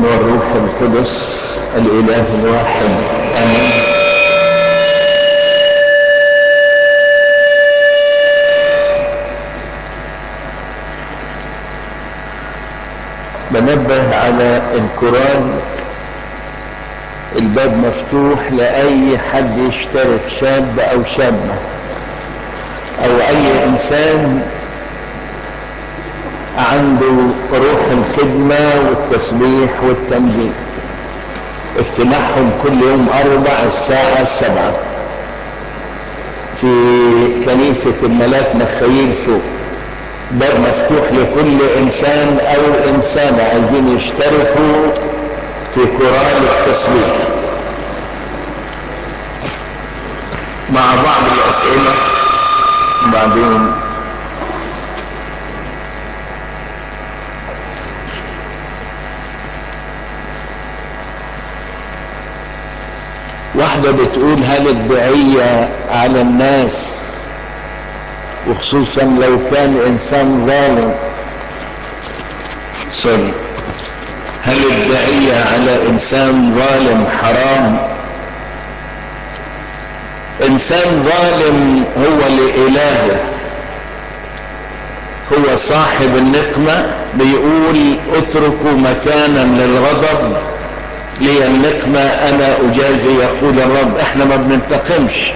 والروح القدس الإله الواحد آمين بنبه على القرآن الباب مفتوح لأي حد يشترك شاب أو شابة أو أي إنسان عنده روح الخدمة والتسبيح والتمجيد اجتماعهم كل يوم أربع الساعة السبعة في كنيسة الملاك مخيل فوق باب مفتوح لكل إنسان أو إنسانة عايزين يشتركوا في قرآن التسبيح مع بعض الأسئلة بعدين واحدة بتقول هل الدعية على الناس وخصوصا لو كان انسان ظالم سوري هل الدعية على انسان ظالم حرام انسان ظالم هو لإلهه هو صاحب النقمة بيقول اتركوا مكانا للغضب لي النقمة انا اجازي يقول الرب احنا ما بننتقمش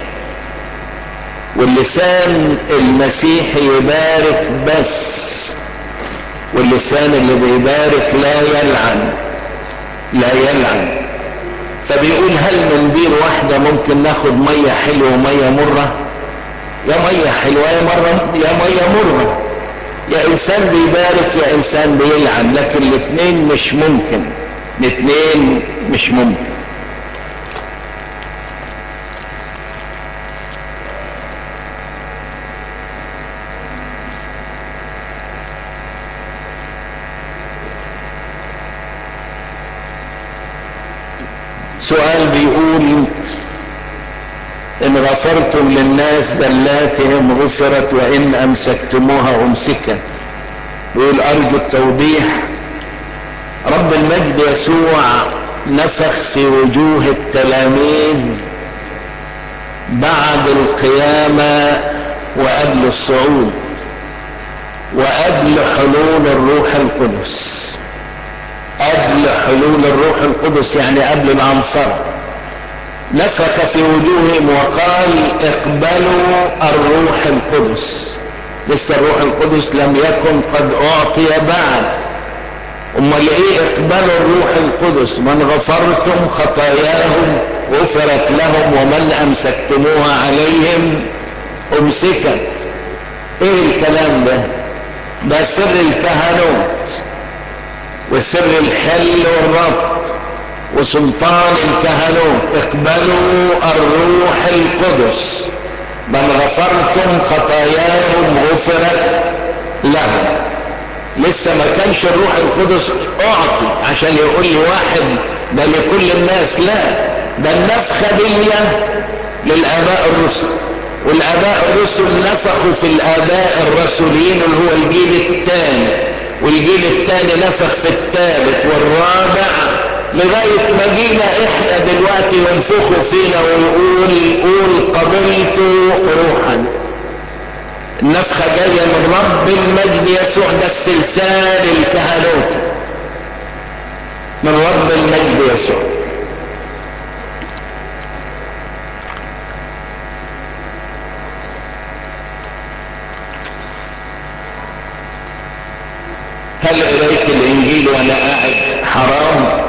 واللسان المسيحي يبارك بس واللسان اللي بيبارك لا يلعن لا يلعن فبيقول هل من بير واحدة ممكن ناخد مية حلوة ومية مرة يا مية حلوة يا مرة يا مية مرة يا انسان بيبارك يا انسان بيلعن لكن الاثنين مش ممكن الاثنين مش ممكن سؤال بيقول ان غفرتم للناس زلاتهم غفرت وان امسكتموها امسكت بيقول ارجو التوضيح رب المجد يسوع نفخ في وجوه التلاميذ بعد القيامة وقبل الصعود وقبل حلول الروح القدس قبل حلول الروح القدس يعني قبل العنصر نفخ في وجوههم وقال اقبلوا الروح القدس لسه الروح القدس لم يكن قد اعطي بعد امال ايه اقبلوا الروح القدس من غفرتم خطاياهم غفرت لهم ومن امسكتموها عليهم امسكت ايه الكلام ده ده سر الكهنوت وسر الحل والرفض وسلطان الكهنوت اقبلوا الروح القدس من غفرتم خطاياهم غفرت لهم لسه ما كانش الروح القدس اعطي عشان يقول لي واحد ده لكل الناس لا ده النفخه دي للاباء الرسل والاباء الرسل نفخوا في الاباء الرسوليين اللي هو الجيل الثاني والجيل الثاني نفخ في الثالث والرابع لغاية ما جينا احنا دلوقتي ينفخوا فينا ويقول قول قبلت روحا النفخة جاية من رب المجد يسوع ده السلسال الكهنوتي من رب المجد يسوع هل قريت الانجيل وانا قاعد حرام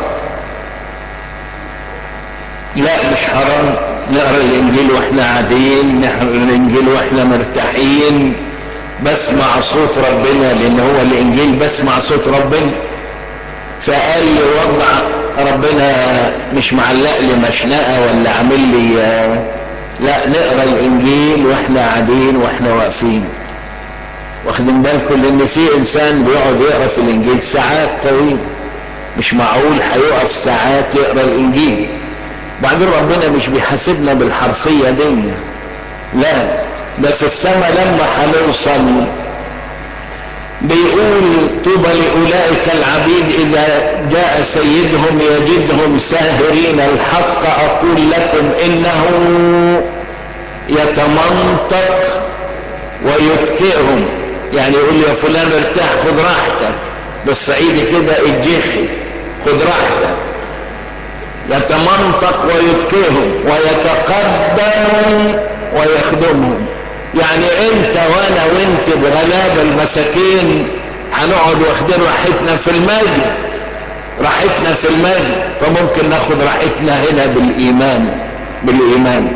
لا مش حرام نقرا الانجيل واحنا قاعدين نقرا الانجيل واحنا مرتاحين بسمع صوت ربنا لان هو الانجيل بسمع صوت ربنا فقال لي وضع ربنا مش معلق لي مشنقه ولا عامل لي لا نقرا الانجيل واحنا قاعدين واحنا واقفين واخدين بالكم لان في انسان بيقعد يقرا في الانجيل ساعات طويله مش معقول هيقف ساعات يقرا الانجيل بعدين ربنا مش بيحاسبنا بالحرفيه دي لا ده في السماء لما هنوصل بيقول طوبى لأولئك العبيد إذا جاء سيدهم يجدهم ساهرين الحق أقول لكم إنه يتمنطق ويتكئهم يعني يقول يا فلان ارتاح خذ راحتك بالصعيد كده الجيخي خذ راحتك يتمنطق ويتكئهم ويتقدم ويخدمهم يعني انت وانا وانت الغلابة المساكين هنقعد واخدين راحتنا في المجد راحتنا في المجد فممكن ناخد راحتنا هنا بالايمان بالايمان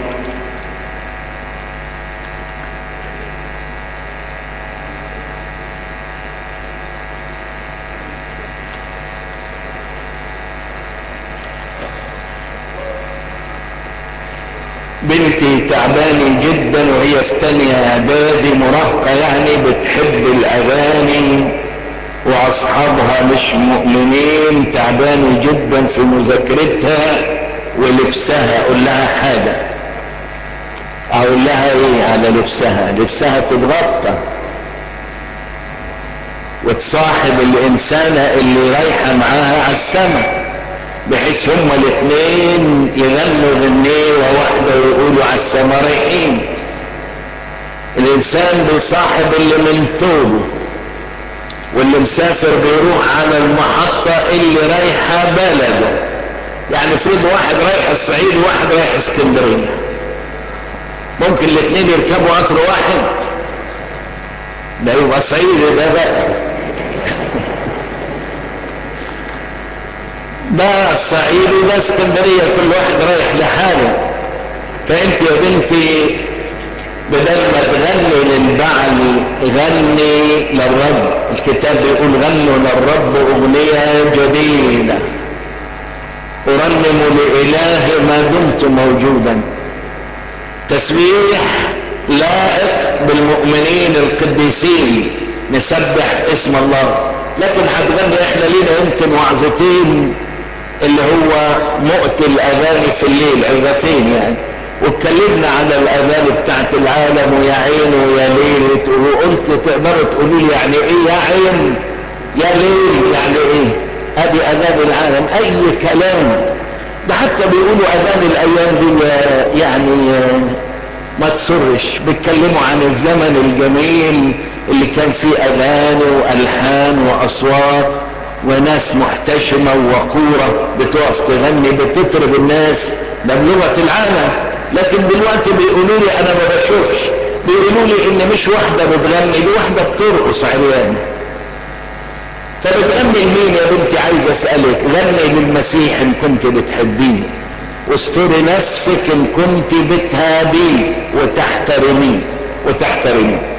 بنتي تعباني جدا وهي في تانية اعدادي مراهقة يعني بتحب الاغاني واصحابها مش مؤمنين تعباني جدا في مذاكرتها ولبسها اقول لها حاجة اقول لها ايه على لبسها لبسها تتغطى وتصاحب الانسانة اللي رايحة معاها على السماء بحيث هما الاثنين يغنوا غنية واحدة ويقولوا على السما رايحين الانسان بيصاحب اللي من طوله واللي مسافر بيروح على المحطة اللي رايحة بلده يعني افرض واحد رايح الصعيد وواحد رايح اسكندرية ممكن الاثنين يركبوا قطر واحد ده يبقى صعيدي ده بقى ده الصعيد وده اسكندرية كل واحد رايح لحاله فانت يا بنتي بدل ما تغني للبعل غني للرب الكتاب بيقول غنوا للرب اغنية جديدة ارنم لإله ما دمت موجودا تسبيح لائق بالمؤمنين القديسين نسبح اسم الله لكن هتغني احنا لينا يمكن وعظتين اللي هو مؤت الاغاني في الليل عظتين يعني واتكلمنا على الاغاني بتاعت العالم ويا عين ويا ليل وقلت تقدروا تقولوا لي يعني ايه يا عين يا ليل يعني ايه ادي اغاني العالم اي كلام ده حتى بيقولوا اغاني الايام دي يعني ما تسرش بيتكلموا عن الزمن الجميل اللي كان فيه اغاني والحان واصوات وناس محتشمة ووقورة بتقف تغني بتطرب الناس ده بلغة العالم لكن دلوقتي بيقولوا لي انا ما بشوفش بيقولوا لي ان مش واحدة بتغني دي واحدة بترقص عريان فبتغني لمين يا بنتي عايز اسألك غني للمسيح ان كنت بتحبيه واستري نفسك ان كنت بتهابيه وتحترميه وتحترميه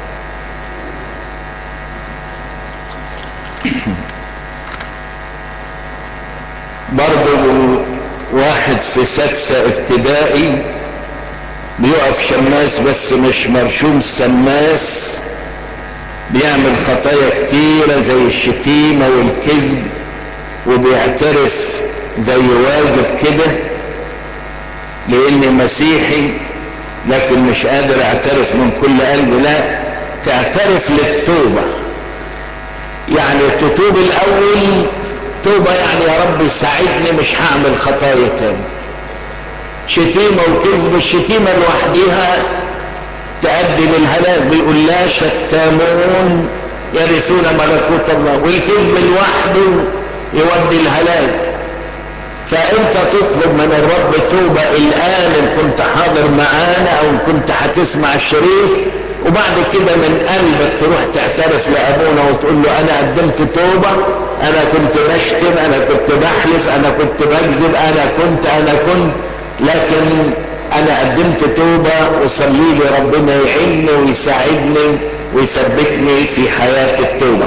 برضو واحد في سادسة ابتدائي بيقف شماس بس مش مرشوم سماس بيعمل خطايا كتيرة زي الشتيمة والكذب وبيعترف زي واجب كده لاني مسيحي لكن مش قادر اعترف من كل قلبي لا تعترف للتوبة يعني تتوب الاول توبة يعني يا رب ساعدني مش هعمل خطايا تاني شتيمة وكذب الشتيمة لوحدها تؤدي للهلاك بيقول لا شتامون يرثون ملكوت الله والكذب لوحده يودي الهلاك فانت تطلب من الرب توبة الان ان كنت حاضر معانا او ان كنت هتسمع الشريط وبعد كده من قلبك تروح تعترف لابونا وتقول له انا قدمت توبة انا كنت بشتم انا كنت بحلف انا كنت بكذب انا كنت انا كنت لكن انا قدمت توبة وصلي لي ربنا يعيني ويساعدني ويثبتني في حياة التوبة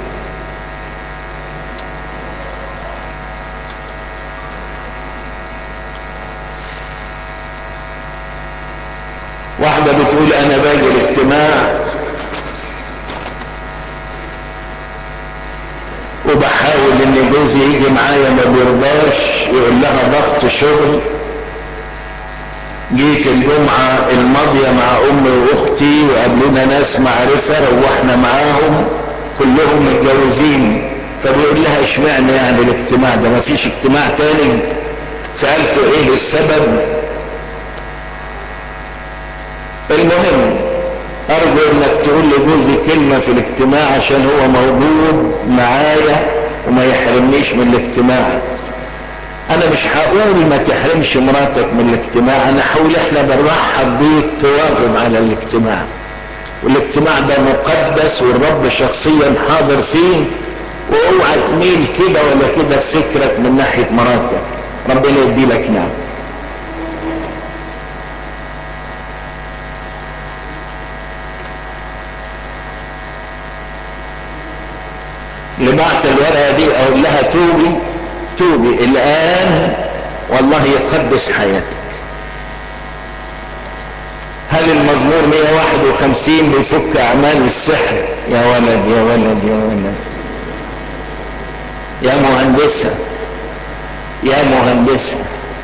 واحدة بتقول انا باجي الاجتماع وبحاول ان جوزي يجي معايا ما بيرضاش يقول لها ضغط شغل جيت الجمعة الماضية مع امي واختي وقابلونا ناس معرفة روحنا معاهم كلهم متجوزين فبيقول لها اشمعنى يعني الاجتماع ده ما فيش اجتماع تاني سألته ايه السبب المهم ارجو انك تقول لجوزي كلمة في الاجتماع عشان هو موجود معايا وما يحرمنيش من الاجتماع انا مش هقول ما تحرمش مراتك من الاجتماع انا هقول احنا بنرحب بيك تواظب على الاجتماع والاجتماع ده مقدس والرب شخصيا حاضر فيه واوعى تميل كده ولا كده بفكرك من ناحية مراتك ربنا يدي لك نعم اللي بعت الورقة دي اقول لها توبي توبي الان والله يقدس حياتك هل المزمور 151 بيفك اعمال السحر يا ولد يا ولد يا ولد يا مهندسة يا مهندسة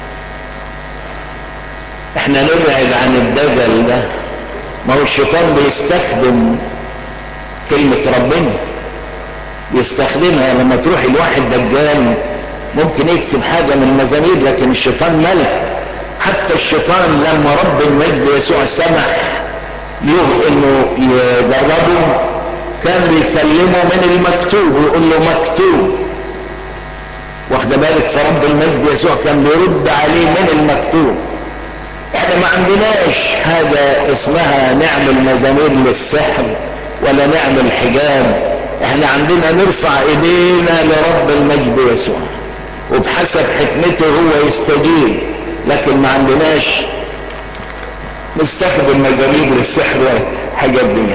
احنا نبعد عن الدجل ده ما هو الشيطان بيستخدم كلمة ربنا بيستخدمها لما تروح الواحد دجال ممكن يكتب حاجة من المزامير لكن الشيطان ملك حتى الشيطان لما رب المجد يسوع سمح له انه يجربه كان بيكلمه من المكتوب ويقول له مكتوب واخد بالك فرب المجد يسوع كان بيرد عليه من المكتوب احنا ما عندناش حاجة اسمها نعمل مزامير للسحر ولا نعمل حجاب احنا عندنا نرفع ايدينا لرب المجد يسوع وبحسب حكمته هو يستجيب لكن ما عندناش نستخدم مزامير للسحر والحاجات دي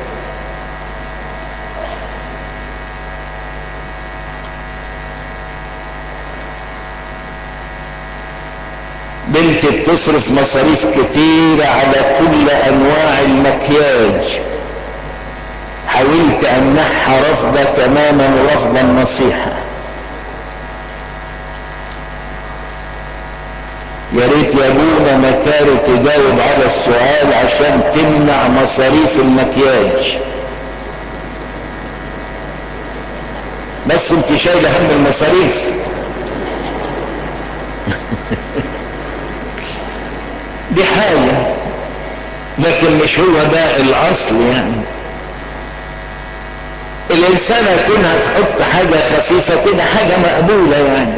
بنتي بتصرف مصاريف كتيرة على كل انواع المكياج حاولت امنحها رفضة تماما رفض النصيحة يا ريت يا ابونا مكاري تجاوب على السؤال عشان تمنع مصاريف المكياج بس انت شايله هم المصاريف دي حاجة لكن مش هو ده الاصل يعني الانسان يكون هتحط حاجة خفيفة كده حاجة مقبولة يعني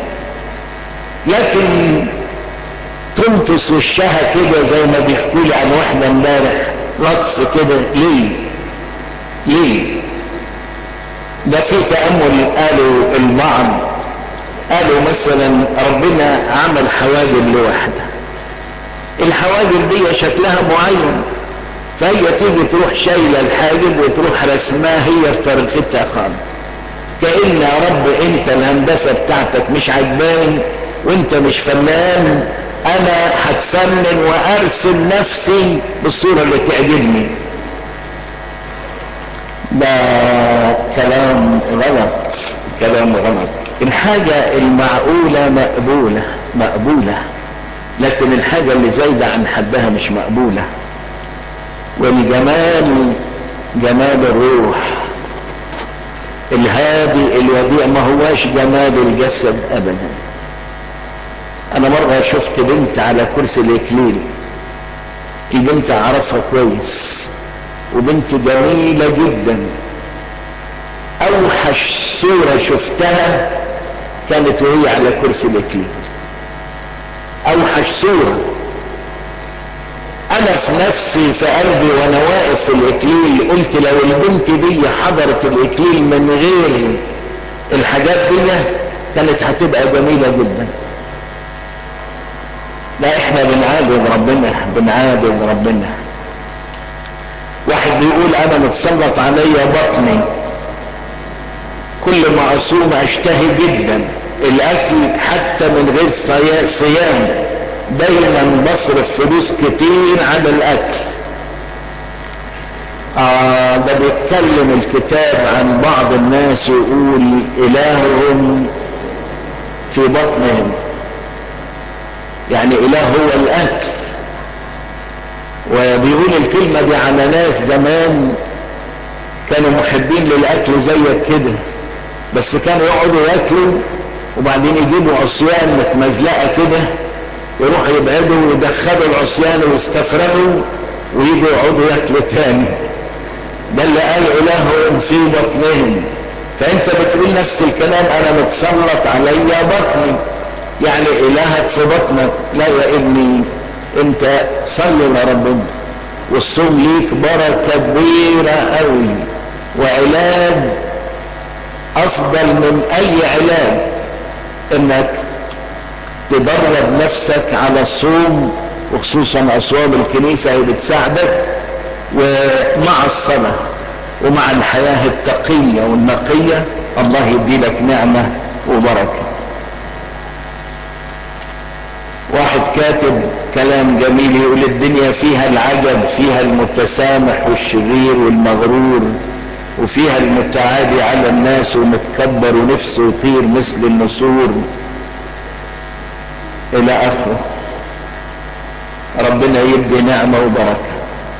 لكن تمتص وشها كده زي ما بيحكوا لي عن واحدة امبارح لطس كده ليه ليه ده في تأمل قالوا البعض قالوا مثلا ربنا عمل حواجب لوحده الحواجب دي شكلها معين فهي تيجي تروح شايله الحاجب وتروح رسمها هي في طريقتها خالص كأن يا رب انت الهندسة بتاعتك مش عجباني وانت مش فنان انا هتفنن وارسم نفسي بالصورة اللي تعجبني ده كلام غلط كلام غلط الحاجة المعقولة مقبولة مقبولة لكن الحاجة اللي زايدة عن حدها مش مقبولة والجمال جمال الروح الهادي الوديع ما هواش جمال الجسد ابدا انا مرة شفت بنت على كرسي الاكليل البنت اعرفها كويس وبنت جميلة جدا اوحش صورة شفتها كانت وهي على كرسي الاكليل اوحش صورة انا في نفسي في قلبي وانا واقف في الاكليل قلت لو البنت دي حضرت الاكليل من غير الحاجات دي كانت هتبقى جميلة جدا لا احنا بنعابد ربنا بنعابد ربنا واحد بيقول انا متسلط عليا بطني كل ما اصوم اشتهي جدا الاكل حتى من غير صيام دايما بصرف فلوس كتير على الاكل آه ده بيتكلم الكتاب عن بعض الناس يقول الههم في بطنهم يعني اله هو الاكل وبيقول الكلمة دي على ناس زمان كانوا محبين للاكل زيك كده بس كانوا يقعدوا ياكلوا وبعدين يجيبوا عصيان متمزلقه كده يروحوا يبعدوا ويدخلوا العصيان ويستفرغوا ويجوا يقعدوا ياكلوا تاني ده اللي قال الههم في بطنهم فانت بتقول نفس الكلام انا متسلط عليا بطني يعني الهك في بطنك لا يا ابني انت صلي لربنا والصوم ليك بركة كبيرة قوي وعلاج افضل من اي علاج انك تدرب نفسك على الصوم وخصوصا اصوام الكنيسة هي بتساعدك ومع الصلاة ومع الحياة التقية والنقية الله يدي لك نعمة وبركة واحد كاتب كلام جميل يقول الدنيا فيها العجب فيها المتسامح والشرير والمغرور وفيها المتعالي على الناس ومتكبر ونفسه يطير مثل النسور الى اخره ربنا يدي نعمة وبركة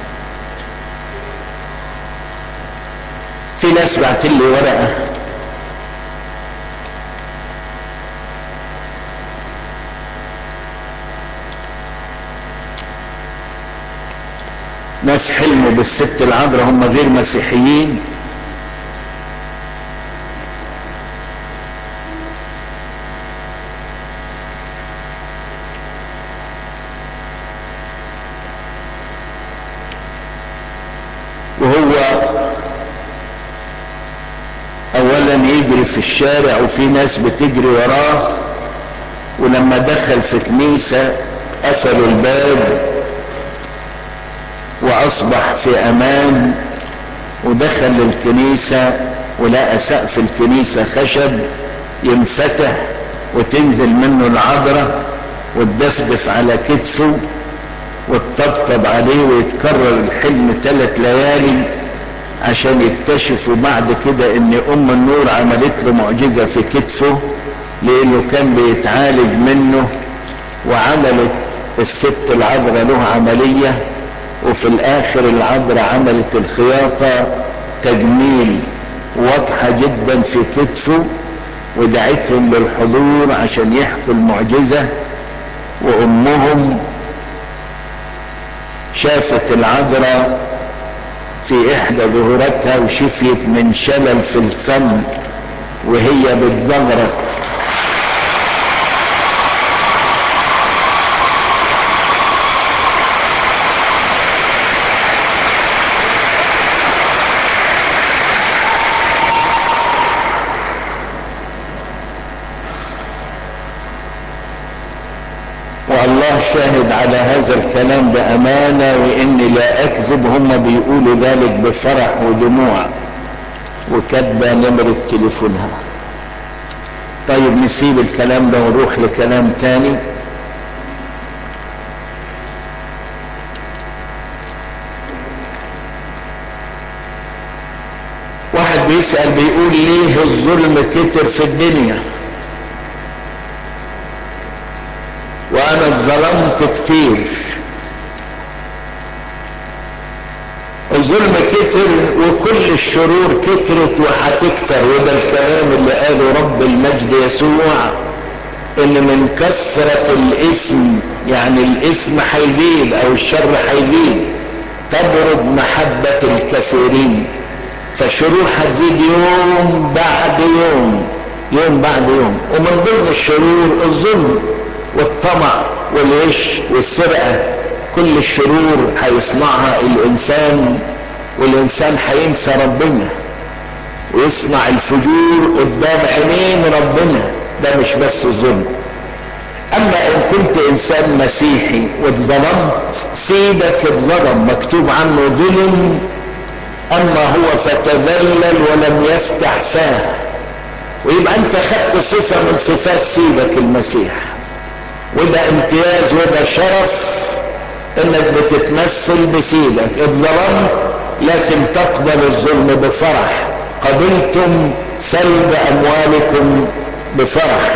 في ناس بعت لي ورقة ناس حلموا بالست العذراء هم غير مسيحيين وهو اولا يجري في الشارع وفي ناس بتجري وراه ولما دخل في كنيسة قفلوا الباب واصبح في امان ودخل الكنيسة ولقى سقف الكنيسة خشب ينفتح وتنزل منه العذراء وتدفدف على كتفه وتطبطب عليه ويتكرر الحلم ثلاث ليالي عشان يكتشفوا بعد كده ان ام النور عملت له معجزة في كتفه لانه كان بيتعالج منه وعملت الست العذراء له عملية وفي الاخر العذراء عملت الخياطة تجميل واضحة جدا في كتفه ودعتهم للحضور عشان يحكوا المعجزة وامهم شافت العذراء في احدى ظهوراتها وشفيت من شلل في الفم وهي بتزغرط والله شاهد على هذا الكلام بأمانة وإني لا أكذب هم بيقولوا ذلك بفرح ودموع وكاتبة نمرة تليفونها طيب نسيب الكلام ده ونروح لكلام تاني واحد بيسأل بيقول ليه الظلم كتر في الدنيا وانا اتظلمت كتير الظلم كتر وكل الشرور كترت وهتكتر وده الكلام اللي قاله رب المجد يسوع ان من كثرة الاثم يعني الاثم هيزيد او الشر هيزيد تبرد محبة الكثيرين فالشرور هتزيد يوم بعد يوم يوم بعد يوم ومن ضمن الشرور الظلم والطمع والغش والسرقة كل الشرور هيصنعها الانسان والانسان هينسى ربنا ويصنع الفجور قدام عينين ربنا ده مش بس ظلم اما ان كنت انسان مسيحي واتظلمت سيدك اتظلم مكتوب عنه ظلم اما هو فتذلل ولم يفتح فاه ويبقى انت خدت صفة من صفات سيدك المسيح وده امتياز وده شرف انك بتتمثل بسيدك اتظلمت لكن تقبل الظلم بفرح قبلتم سلب اموالكم بفرح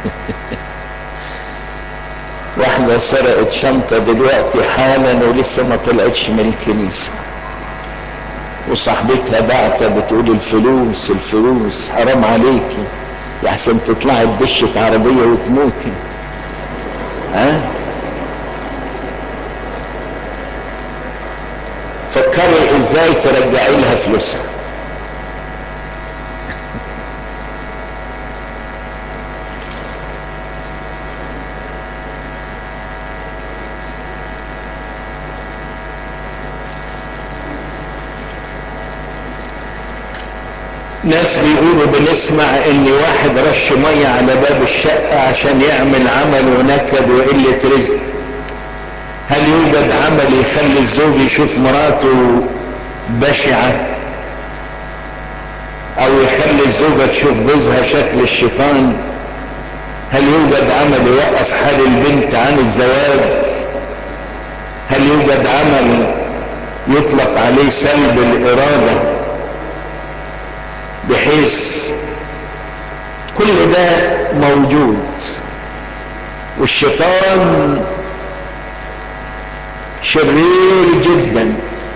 واحدة سرقت شنطة دلوقتي حالا ولسه ما طلعتش من الكنيسة وصاحبتها بعتها بتقول الفلوس الفلوس حرام عليكي يحسن تطلعي تدش في عربية وتموتي ها فكري ازاي ترجعي لها فلوسها ناس بيقولوا بنسمع ان واحد رش مية على باب الشقة عشان يعمل عمل ونكد وقلة رزق هل يوجد عمل يخلي الزوج يشوف مراته بشعة او يخلي الزوجة تشوف جوزها شكل الشيطان هل يوجد عمل يوقف حال البنت عن الزواج هل يوجد عمل يطلق عليه سلب الارادة بحيث كل ده موجود والشيطان شرير جدا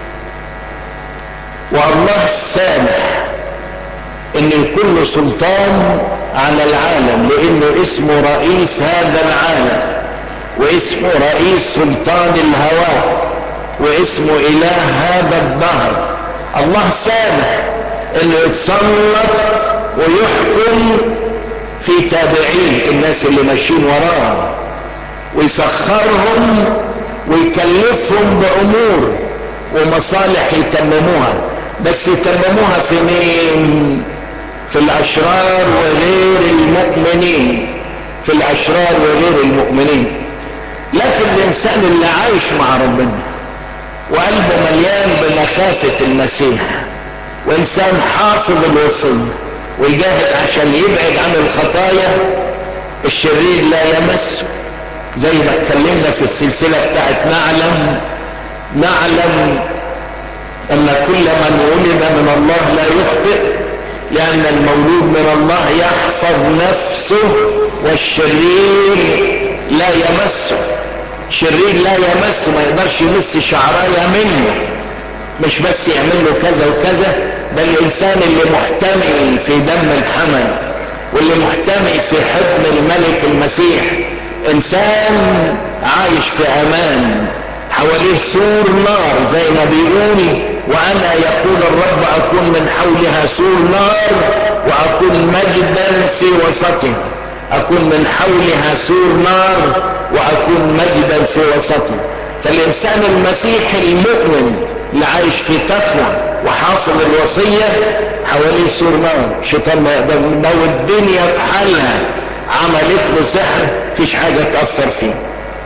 والله سامح ان يكون له سلطان على العالم لانه اسمه رئيس هذا العالم واسمه رئيس سلطان الهواء واسمه اله هذا الدهر الله سامح انه يتسلط ويحكم في تابعيه الناس اللي ماشيين وراه ويسخرهم ويكلفهم بامور ومصالح يتمموها بس يتمموها في مين في الاشرار وغير المؤمنين في الاشرار وغير المؤمنين لكن الانسان اللي عايش مع ربنا وقلبه مليان بمخافة المسيح وانسان حافظ الوصية ويجاهد عشان يبعد عن الخطايا الشرير لا يمسه زي ما اتكلمنا في السلسلة بتاعت نعلم نعلم ان كل من ولد من الله لا يخطئ لان المولود من الله يحفظ نفسه والشرير لا يمسه الشرير لا يمسه ما يقدرش يمس شعرايه منه مش بس يعمل له كذا وكذا ده الانسان اللي محتمي في دم الحمل واللي محتمي في حضن الملك المسيح انسان عايش في امان حواليه سور نار زي ما بيقول وانا يقول الرب اكون من حولها سور نار واكون مجدا في وسطها اكون من حولها سور نار واكون مجدا في وسطها فالانسان المسيحي المؤمن اللي عايش في تقوى وحافظ الوصية حواليه سور نار شيطان ما يقدر لو الدنيا بحالها عملت له سحر مفيش حاجة تأثر فيه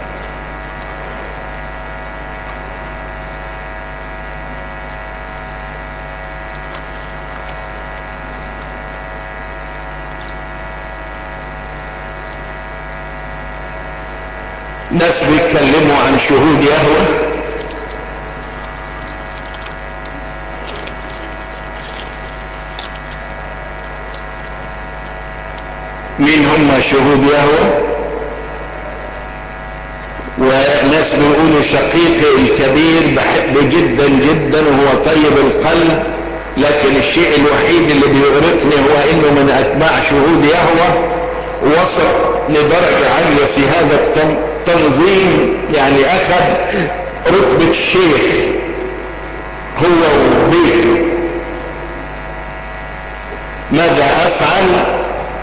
ناس بيتكلموا عن شهود يهوه مين هم شهود يهوه وناس بيقولوا شقيقي الكبير بحبه جدا جدا وهو طيب القلب لكن الشيء الوحيد اللي بيغرقني هو انه من اتباع شهود يهوه وصل لدرجة عالية في هذا التنظيم يعني اخذ رتبة الشيخ هو وبيته ماذا افعل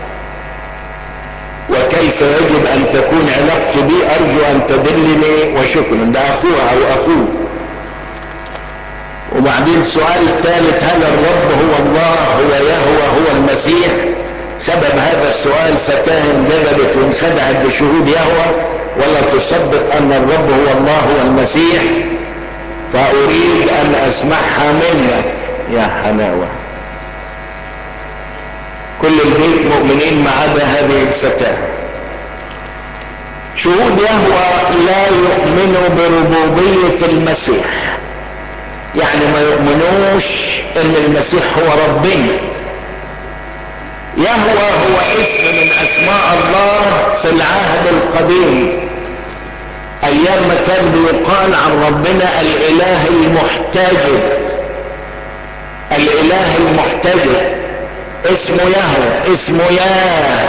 وكيف يجب ان تكون علاقتي بي ارجو ان تدلني وشكرا ده اخوها او اخوه وبعدين السؤال الثالث هل الرب هو الله هو يهوى هو المسيح سبب هذا السؤال فتاة انجذبت وانخدعت بشهود يهوى ولا تصدق ان الرب هو الله هو المسيح فاريد ان اسمعها منك يا حلاوه كل البيت مؤمنين ما عدا هذه الفتاة شهود يهوى لا يؤمنوا بربوبية المسيح يعني ما يؤمنوش ان المسيح هو ربنا يهوى هو اسم من اسماء الله في العهد القديم ايام ما كان بيقال عن ربنا الاله المحتجب الاله المحتجب اسمه يهوى اسمه ياه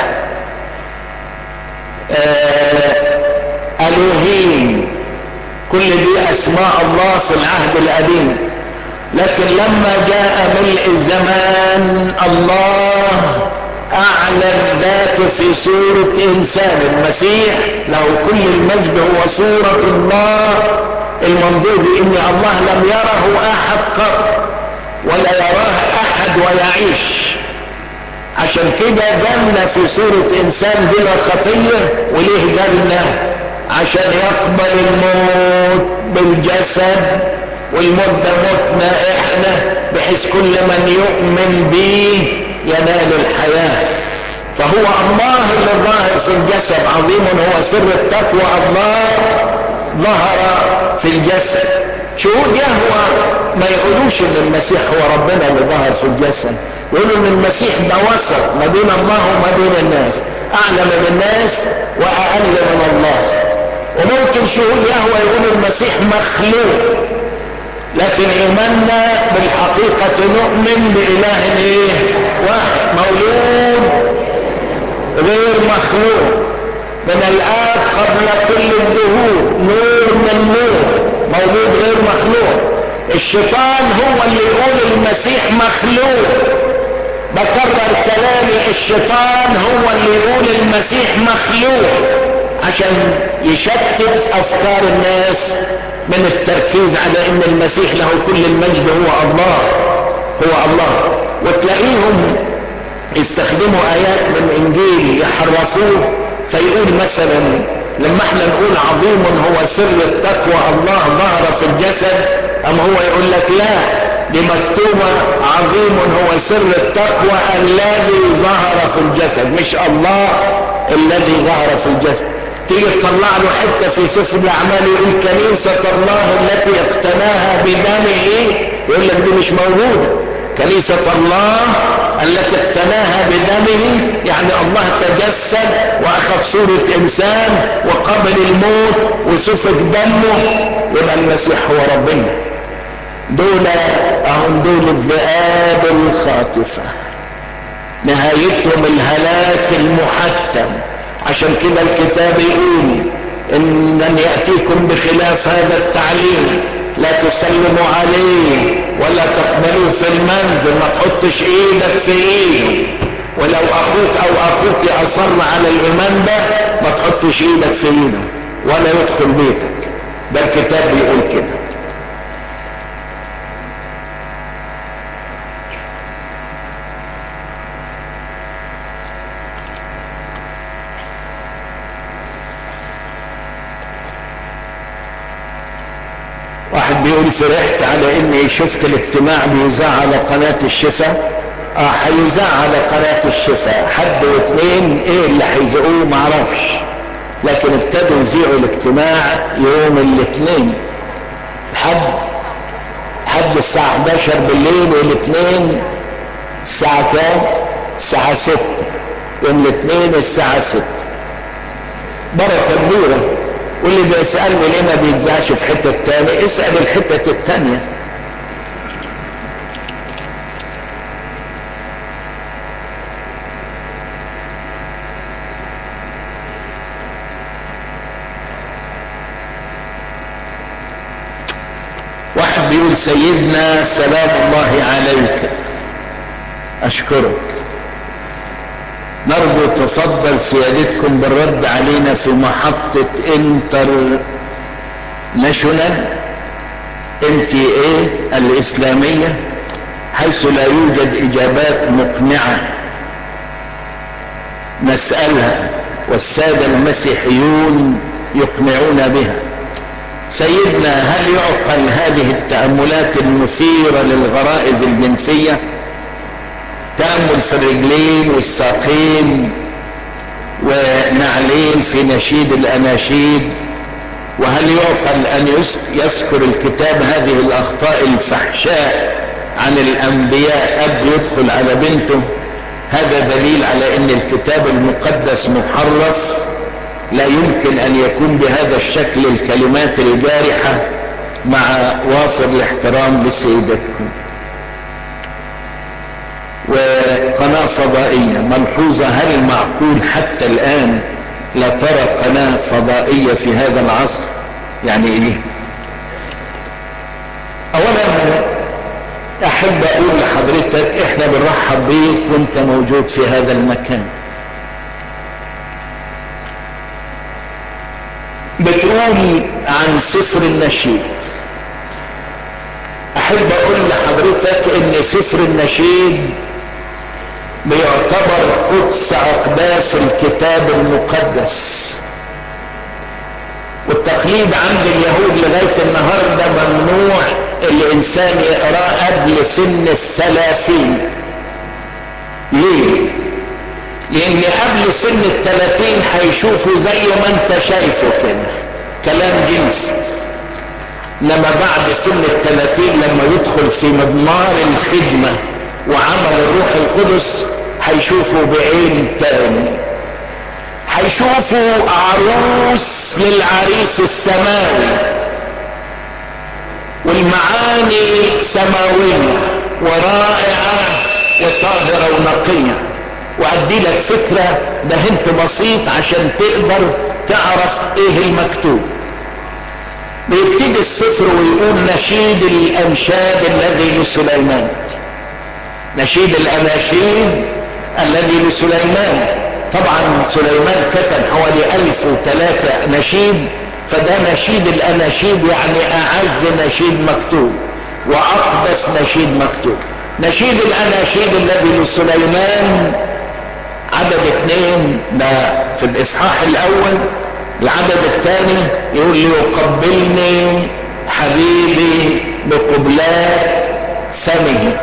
آه الوهيم كل دي اسماء الله في العهد القديم لكن لما جاء ملء الزمان الله اعلن ذاته في صورة انسان المسيح له كل المجد هو صورة الله المنظور بان الله لم يره احد قط ولا يراه احد ويعيش عشان كده جالنا في صورة انسان بلا خطية وليه جالنا عشان يقبل الموت بالجسد والموت ده موتنا احنا بحيث كل من يؤمن به ينال الحياة فهو الله اللي ظاهر في الجسد عظيم هو سر التقوى الله ظهر في الجسد شهود يهوى ما يقولوش ان المسيح هو ربنا اللي ظهر في الجسد يقولوا ان المسيح ده وسط ما بين الله وما بين الناس اعلى من الناس واقل من الله وممكن شهود يهوى يقول المسيح مخلوق لكن ايماننا بالحقيقة نؤمن باله ايه واحد مولود غير مخلوق من الاب قبل كل الدهور نور من نور مولود غير مخلوق الشيطان هو اللي يقول المسيح مخلوق بكرر كلامي الشيطان هو اللي يقول المسيح مخلوق عشان يشتت افكار الناس من التركيز على ان المسيح له كل المجد هو الله هو الله وتلاقيهم يستخدموا ايات من انجيل يحرفوه فيقول مثلا لما احنا نقول عظيم هو سر التقوى الله ظهر في الجسد ام هو يقول لك لا دي مكتوبة عظيم هو سر التقوى الذي ظهر في الجسد مش الله الذي ظهر في الجسد تيجي تطلع له حتة في سفر الأعمال يقول كنيسة الله التي اقتناها بدمه يقول لك دي مش موجودة كنيسة الله التي اقتناها بدمه يعني الله تجسد واخذ صورة انسان وقبل الموت وسفك دمه يبقى المسيح هو ربنا دول اهم دول الذئاب الخاطفة نهايتهم الهلاك المحتم عشان كده الكتاب يقول ان من يأتيكم بخلاف هذا التعليم لا تسلموا عليه ولا تقبلوا في المنزل ما تحطش ايدك في ايده ولو اخوك او اخوك اصر على الايمان ده ما تحطش ايدك في ايده ولا يدخل بيتك ده الكتاب بيقول كده واحد بيقول فرحت على اني شفت الاجتماع بيذاع على قناة الشفاء اه هيذاع على قناة الشفاء حد واثنين ايه اللي هيذيعوه معرفش لكن ابتدوا يذيعوا الاجتماع يوم الاثنين حد حد الساعة 11 بالليل والاثنين الساعة كام الساعة 6 يوم الاثنين الساعة 6 بركة كبيرة واللي بيسألني ليه ما بيتذاعش في حتة تاني اسأل الحتة التانية واحد بيقول سيدنا سلام الله عليك اشكرك نرجو تفضل سيادتكم بالرد علينا في محطة انتر ناشونال انت ايه الاسلامية حيث لا يوجد اجابات مقنعة نسألها والسادة المسيحيون يقنعون بها سيدنا هل يعقل هذه التأملات المثيرة للغرائز الجنسية تأمل في الرجلين والساقين ونعلين في نشيد الأناشيد وهل يعقل أن يذكر الكتاب هذه الأخطاء الفحشاء عن الأنبياء أب يدخل على بنته هذا دليل على ان الكتاب المقدس محرف لا يمكن ان يكون بهذا الشكل الكلمات الجارحة مع وافر الاحترام لسيدتكم وقناة فضائية ملحوظة هل معقول حتى الآن لا ترى قناة فضائية في هذا العصر يعني ايه اولا احب اقول لحضرتك احنا بنرحب بيك وانت موجود في هذا المكان بتقول عن سفر النشيد احب اقول لحضرتك ان سفر النشيد بيعتبر قدس اقداس الكتاب المقدس والتقليد عند اليهود لغاية النهاردة ممنوع الانسان يقراه قبل سن الثلاثين ليه لان قبل سن الثلاثين هيشوفوا زي ما انت شايفه كده كلام جنسي انما بعد سن الثلاثين لما يدخل في مضمار الخدمة وعمل الروح القدس هيشوفوا بعين تاني هيشوفوا عروس للعريس السماوي والمعاني سماوية ورائعة وطاهرة ونقية وأدي لك فكرة ده هنت بسيط عشان تقدر تعرف ايه المكتوب بيبتدي السفر ويقول نشيد الأنشاد الذي لسليمان نشيد الأناشيد الذي لسليمان طبعا سليمان كتب حوالي ألف وثلاثة نشيد فده نشيد الأناشيد يعني أعز نشيد مكتوب وأقدس نشيد مكتوب نشيد الأناشيد الذي لسليمان عدد اثنين ده في الإصحاح الأول العدد الثاني يقول لي يقبلني حبيبي بقبلات فمه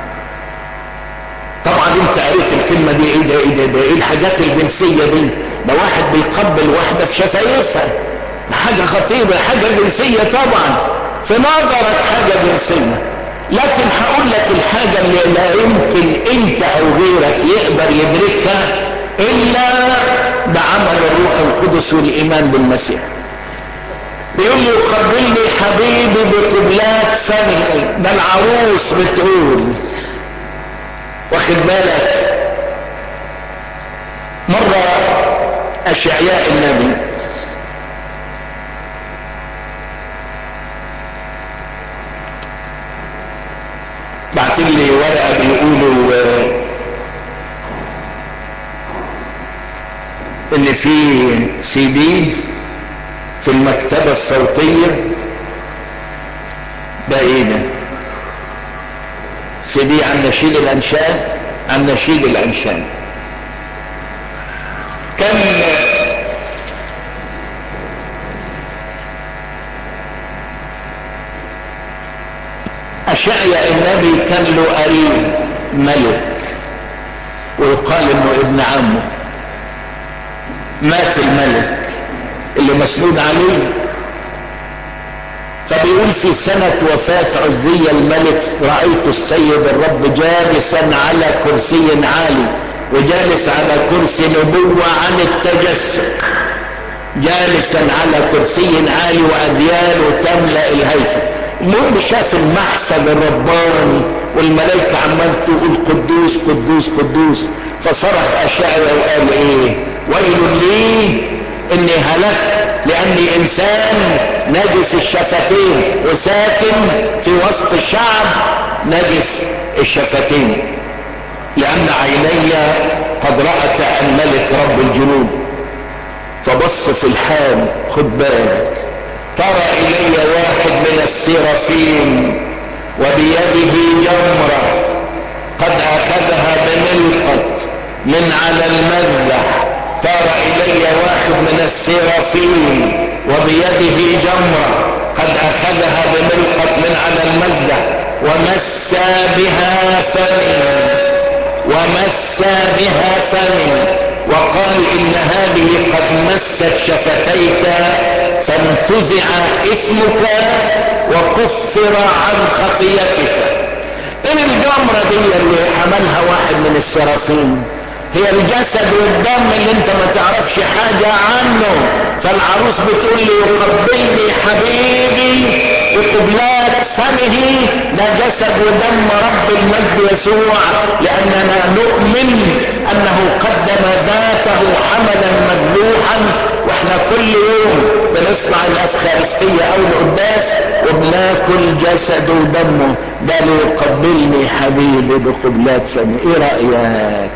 طبعا انت قريت الكلمة دي ايه ده ايه ده, ده ايه الحاجات الجنسية دي ده واحد بيقبل واحدة في شفايفها حاجة خطيرة حاجة جنسية طبعا في نظرك حاجة جنسية لكن هقول لك الحاجة اللي لا يمكن انت او غيرك يقدر يدركها الا بعمل الروح القدس والايمان بالمسيح بيقول لي يقبلني حبيبي بقبلات فمه ده العروس بتقول واخد بالك مرة اشعياء النبي بعتين لي ورقة بيقولوا ان في سي دي في المكتبة الصوتية ده ايه ده سي دي عن نشيد الانشاد عن نشيد الانشاد كان أشعيا النبي كان له قريب ملك ويقال انه ابن عمه مات الملك اللي مسنود عليه فبيقول في سنة وفاة عزية الملك رأيت السيد الرب جالسا على كرسي عالي وجالس على كرسي نبوة عن التجسد جالسا على كرسي عالي وأذيال تملأ الهيكل المهم شاف المحفل الرباني والملائكة عمال تقول قدوس قدوس قدوس فصرخ أشعيا وقال ايه ويل لي اني هلكت لاني انسان نجس الشفتين وساكن في وسط الشعب نجس الشفتين لان عيني قد رأت الملك رب الجنود فبص في الحال خد بالك ترى الي واحد من السرافين وبيده جمرة قد اخذها بملقط من على المذبح ترى الي واحد من السرافين وبيده جمرة قد اخذها بملقط من على المذبح ومس بها فمي ومس بها فمي وقال ان هذه قد مست شفتيك فانتزع اثمك وكفر عن خطيتك ان الجمرة العذراء دي اللي عملها واحد من السرافين هي الجسد والدم اللي انت ما تعرفش حاجة عنه فالعروس بتقول لي يقبلني حبيبي بقبلات فمه ده جسد ودم رب المجد يسوع لاننا نؤمن انه قدم ذاته حملا مذبوحا واحنا كل يوم بنصنع الافخارستية او القداس وبناكل جسد ودمه ده ليقبلني حبيبي بقبلات فمه ايه رأيك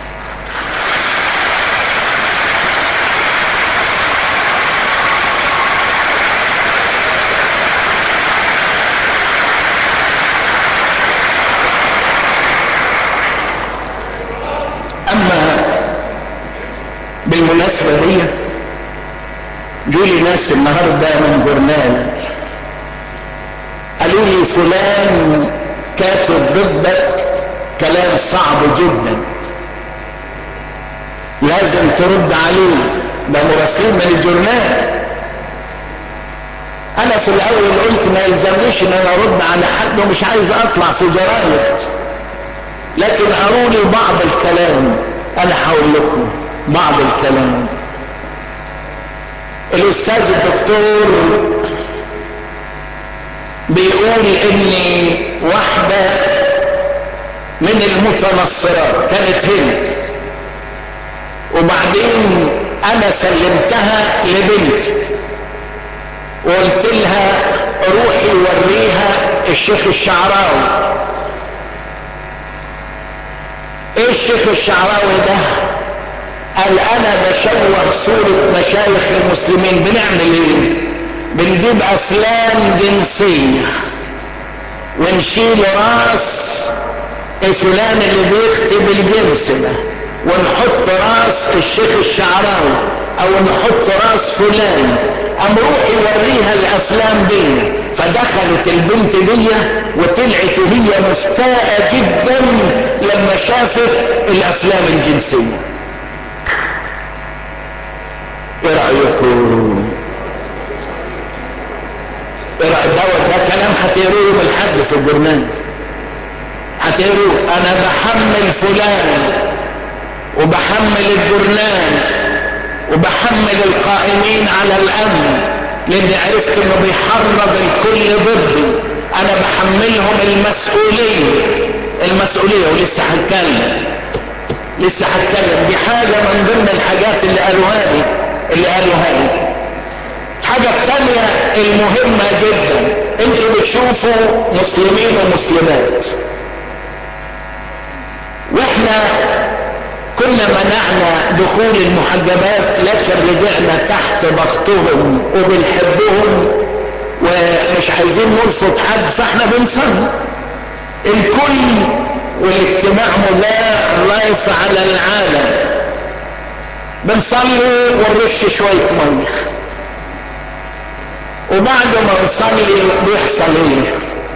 اما بالمناسبة دي جولي ناس النهاردة من جورنال قالوا لي فلان كاتب ضدك كلام صعب جدا لازم ترد عليه ده مراسلين من الجورنال انا في الاول قلت ما يلزمنيش ان انا ارد على حد ومش عايز اطلع في جرايد لكن قالوا لي بعض الكلام انا هقول لكم بعض الكلام الاستاذ الدكتور بيقول ان واحدة من المتنصرات كانت هنا وبعدين انا سلمتها لبنتي وقلت لها روحي وريها الشيخ الشعراوي ايه الشيخ الشعراوي ده قال انا بشوه صورة مشايخ المسلمين بنعمل ايه بنجيب افلام جنسية ونشيل راس فلان اللي بيكتب الجنس ده ونحط راس الشيخ الشعراوي او نحط راس فلان ام روحي يوريها الافلام دي فدخلت البنت دي وطلعت هي مستاءة جدا لما شافت الافلام الجنسية ايه رأيكم ايه رأيك دوت ده كلام هتقروه من حد في الجرنان هتقروه انا بحمل فلان وبحمل الجرنان وبحمل القائمين على الامن لاني عرفت انه بيحرض الكل ضدي انا بحملهم المسؤولية المسؤولية ولسه هتكلم لسه هتكلم دي حاجة من ضمن الحاجات اللي قالوها لي اللي قالوها لي حاجة التانية المهمة جدا انتوا بتشوفوا مسلمين ومسلمات واحنا كنا منعنا دخول المحجبات لكن رجعنا تحت ضغطهم وبنحبهم ومش عايزين نرفض حد فاحنا بنصلي الكل والاجتماع مذاع لايف على العالم بنصلي ونرش شوية مية وبعد ما نصلي بيحصل ايه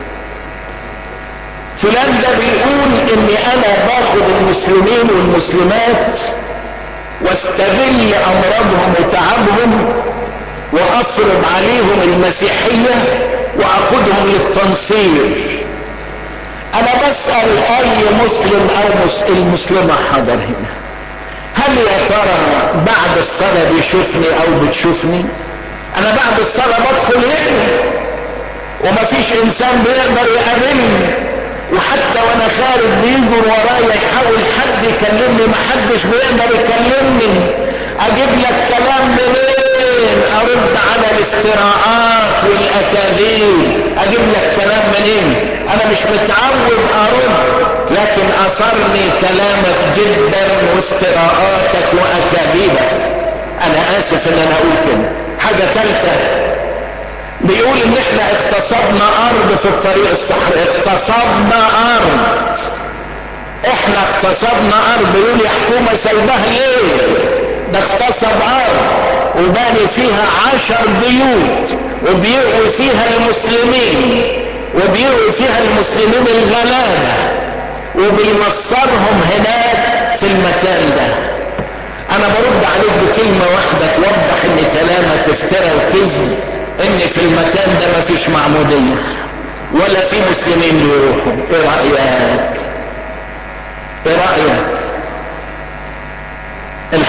فلان ده بيقول اني انا باخد المسلمين والمسلمات واستغل امراضهم وتعبهم وافرض عليهم المسيحية واقودهم للتنصير انا بسأل اي مسلم او مس... المسلمة حاضر هنا هل يا ترى بعد الصلاة بيشوفني او بتشوفني انا بعد الصلاة بدخل هنا ومفيش انسان بيقدر يقابلني وحتى وانا خارج بيجوا ورايا يحاول حد يكلمني محدش بيقدر يكلمني اجيب لك كلام منين ارد على الافتراءات والاكاذيب اجيب لك كلام منين انا مش متعود ارد لكن اثرني كلامك جدا وافتراءاتك واكاذيبك انا اسف ان انا اقول كده حاجة ثالثة بيقول ان احنا اغتصبنا ارض في الطريق الصحراء اغتصبنا ارض احنا اغتصبنا ارض يقول يا حكومة سايبها ليه ده اغتصب ارض وباني فيها عشر بيوت وبيقوي فيها المسلمين وبيقوي فيها المسلمين الغلابة وبينصرهم هناك في المكان ده انا برد عليك بكلمة واحدة توضح ان كلامك افترى وكذب ان في المكان ده مفيش معمودية ولا في مسلمين بيروحوا ايه رأيك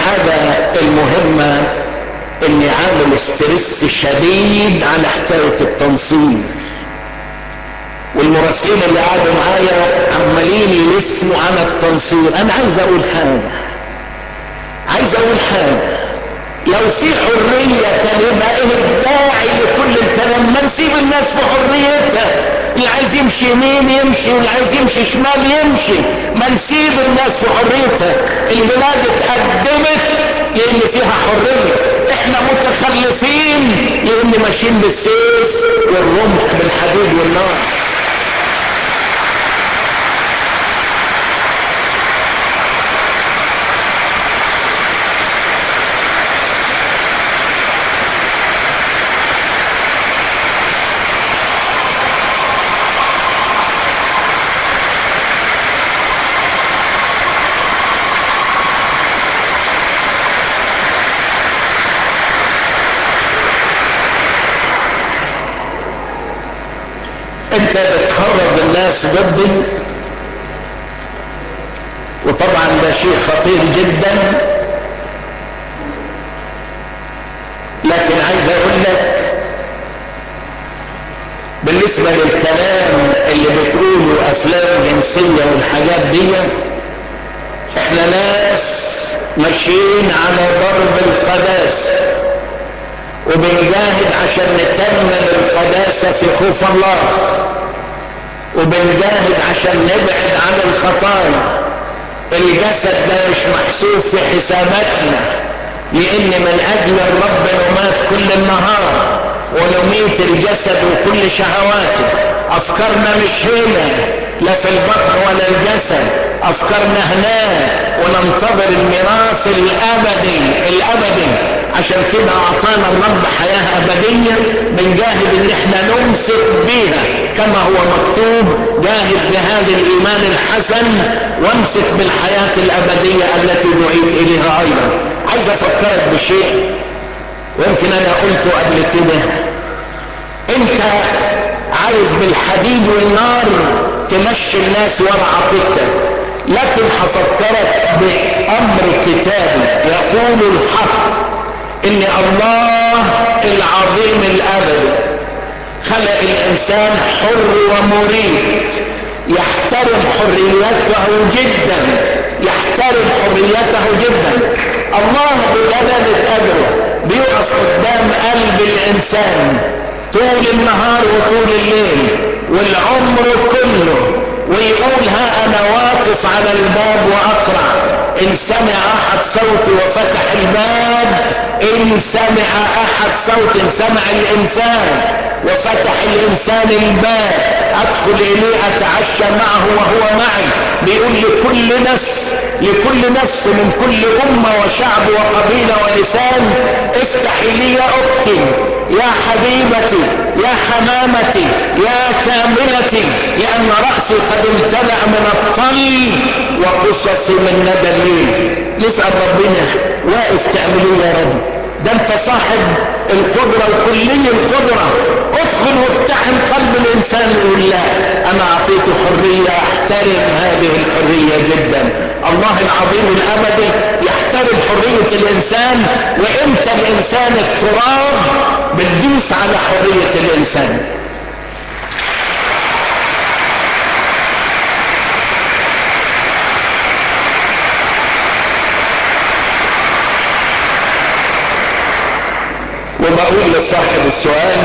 الحاجة المهمة اني عامل استرس شديد على حكاية التنصيب والمراسلين اللي قعدوا معايا عمالين يلفوا على التنصير انا عايز اقول حاجة عايز اقول حاجة لو في حرية كان يبقى ايه الداعي لكل الكلام ما نسيب الناس في حريتها اللي عايز يمشي يمين يمشي واللي عايز يمشي شمال يمشي ما نسيب الناس في حريتها البلاد اتقدمت لان فيها حرية احنا متخلفين لان ماشيين بالسيف والرمح بالحديد والنار انت بتخرج الناس ضدي وطبعا ده شيء خطير جدا لكن عايز اقول لك بالنسبة للكلام اللي بتقوله افلام جنسية والحاجات دي احنا ناس ماشيين على ضرب القداسة وبنجاهد عشان نتمم القداسة في خوف الله وبنجاهد عشان نبعد عن الخطايا الجسد ده مش محسوب في حساباتنا لان من اجل الرب نمات كل النهار ونميت الجسد وكل شهواته افكارنا مش هنا لا في البطن ولا الجسد افكارنا هناك وننتظر الميراث الابدي الابدي عشان كده اعطانا الرب حياة ابدية بنجاهد ان احنا نمسك بيها كما هو مكتوب جاهد بهذا الايمان الحسن وامسك بالحياة الابدية التي دعيت اليها ايضا عايز افكرك بشيء ويمكن انا قلته قبل كده انت عايز بالحديد والنار تمشي الناس ورا عقيدتك لكن هفكرك بامر كتابي يقول الحق ان الله العظيم الابدي خلق الانسان حر ومريد يحترم حريته جدا يحترم حريته جدا الله بجلالة اجره بيقف قدام قلب الانسان طول النهار وطول الليل والعمر كله ويقول ها انا واقف على الباب واقرع ان سمع احد صوتي وفتح الباب ان سمع احد صوت سمع الانسان وفتح الانسان الباب ادخل اليه اتعشى معه وهو معي بيقول لكل نفس لكل نفس من كل امة وشعب وقبيلة ولسان افتحي لي يا اختي يا حبيبتي يا حمامتي يا كاملتي لان رأسي قد امتلأ من الطل وقصصي من ندى الليل نسأل ربنا واقف تعمليه يا رب ده انت صاحب القدرة وكلي القدرة ادخل واقتحم قلب الانسان وقول لا انا اعطيته حرية احترم هذه الحرية جدا الله العظيم الابدي يحترم حرية الانسان وامتى الانسان التراب بتدوس على حرية الانسان وبقول لصاحب السؤال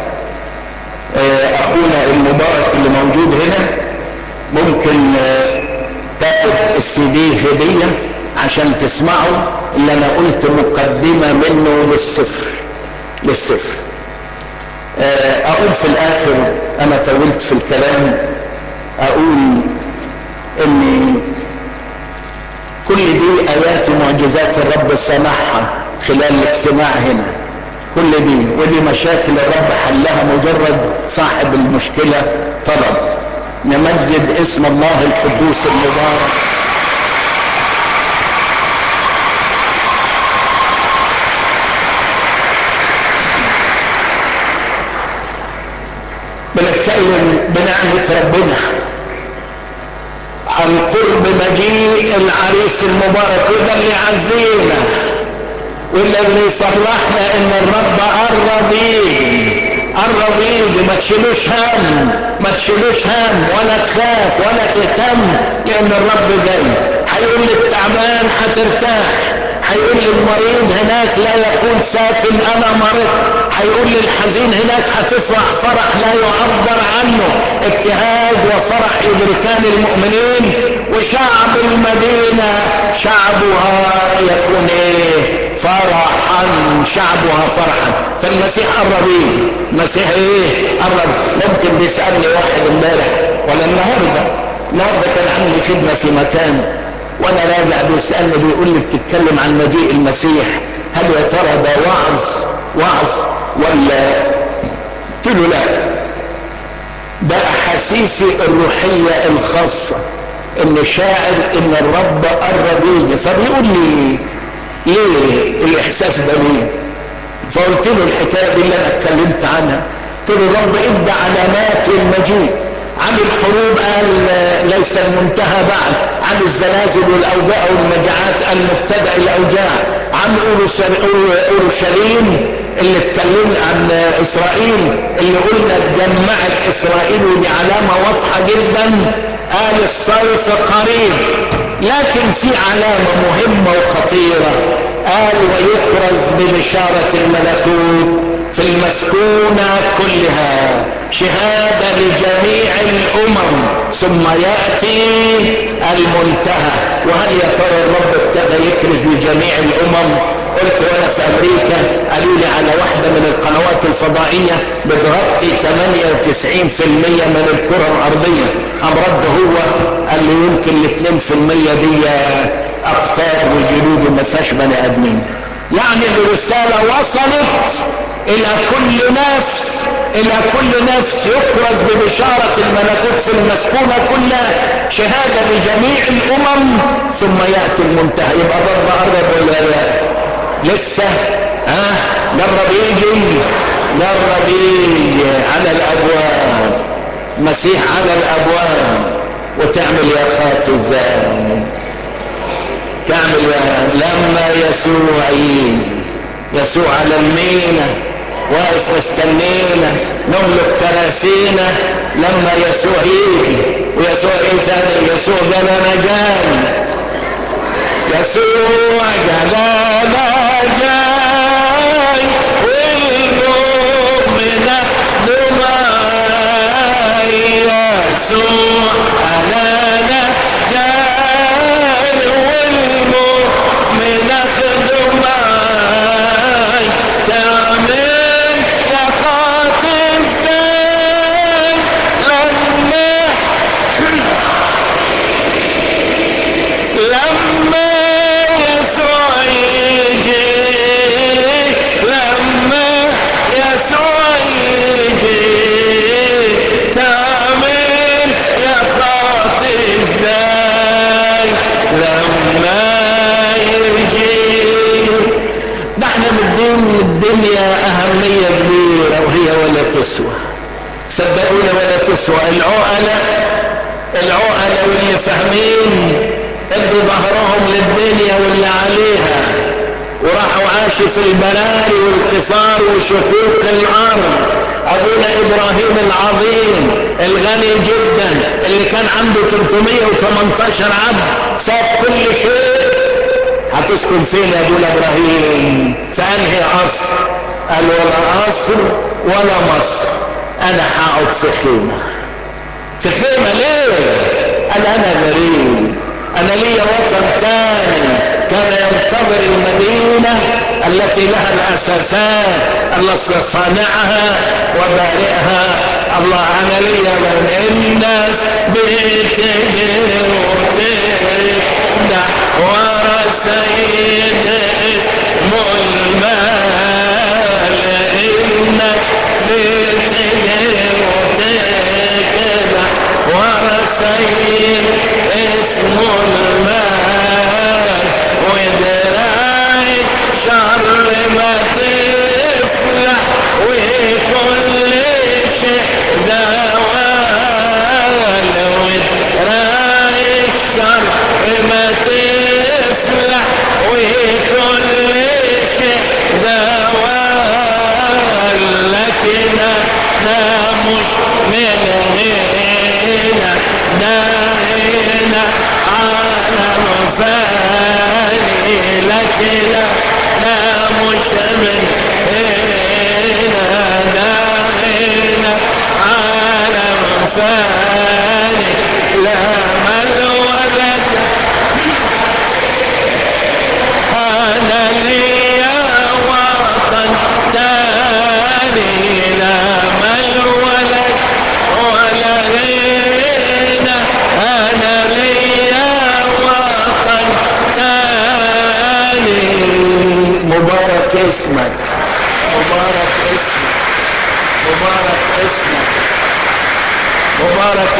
اخونا المبارك اللي موجود هنا ممكن تاخد السي دي هدية عشان تسمعوا اللي انا قلت مقدمة منه للصفر للصفر اقول في الاخر انا طولت في الكلام اقول ان كل دي ايات ومعجزات الرب صنعها خلال الاجتماع هنا كل دي ودي مشاكل الرب حلها مجرد صاحب المشكلة طلب نمجد اسم الله القدوس المبارك بنتكلم بنعمة ربنا عن قرب بمجيء العريس المبارك وده اللي عزينا واللي اللي يفرحنا ان الرب قرب يجي قرب يجي ما تشيلوش هم ما تشيلوش هم ولا تخاف ولا تهتم لان الرب جاي هيقول للتعبان هترتاح هيقول للمريض هناك لا يكون ساكن انا مرض هيقول للحزين هناك هتفرح فرح لا يعبر عنه ابتهاج وفرح يدركان المؤمنين وشعب المدينة شعبها يكون ايه فرحا شعبها فرحا فالمسيح قرب ايه المسيح ايه قرب ممكن بيسألني واحد امبارح ولا النهارده النهارده كان عندي خدمة في مكان وانا راجع بيسألني بيقول لي بتتكلم عن مجيء المسيح هل يا ترى ده وعظ وعظ ولا قلت له لا ده احاسيسي الروحية الخاصة ان شاعر ان الرب قرب يجي فبيقول لي ليه الاحساس ده ليه فقلت له الحكاية دي اللي انا اتكلمت عنها قلت له الرب ادى علامات للمجيء عن الحروب قال ليس المنتهى بعد عن الزلازل والاوبئة والمجاعات قال مبتدأ الاوجاع عن اورشليم اللي اتكلمنا عن اسرائيل اللي قلنا اتجمعت اسرائيل ودي علامة واضحة جدا قال الصيف قريب لكن في علامة مهمة وخطيرة قال ويكرز ببشارة الملكوت في المسكونة كلها شهادة لجميع الامم ثم يأتي المنتهى وهل يا ترى الرب ابتدى يكرز لجميع الامم قلت وانا في امريكا قالوا لي على واحدة من القنوات الفضائية بتغطي 98% من الكرة الارضية ام رد هو قال لي يمكن ال 2% دي اقطار وجلود ما فيهاش بني ادمين يعني الرسالة وصلت الى كل نفس الى كل نفس يكرز ببشارة الملكوت في المسكونة كلها شهادة لجميع الامم ثم يأتي المنتهى يبقى الرب قرب ولا لا لسه ها قرب يجي قرب يجي على الابواب مسيح على الابواب وتعمل يا خات ازاي تعمل يا لما يسوع يجي يسوع على المينا واقف مستنينا نملك كراسينا لما يسوع يجي ويسوع ايه تاني يسوع جلانا جاي يسوع جلانا جاي والمؤمن دماء يسوع جلانا جاي والمؤمن دماء تعمل يا خاطر ازاي لما لما يسوع يجي لما يسوع يجي تعمل يا خاطر ازاي لما يجي ده احنا مدين الدنيا اهمية كبيرة وهي ولا تسوى صدقوني ولا تسوى العقلة العقلة واللي فاهمين ادوا ظهرهم للدنيا واللي عليها وراحوا عاشوا في البراري والقفار وشقوق الارض ابونا ابراهيم العظيم الغني جدا اللي كان عنده 318 عبد ساب كل شيء هتسكن فين يا ابونا ابراهيم في انهي قصر قال ولا قصر ولا مصر انا هقعد في خيمه في خيمه ليه قال انا غريب انا ليا وطن تاني كان ينتظر المدينة التي لها الاساسات التي صانعها وبارئها الله انا ليا من الناس بتجري وتفتح ورا سيد اسمه المال الناس بتجري وتفتح ورا سيد اسمه المال ودراعي شر ما تفلح وكل شيء زوال ودراعي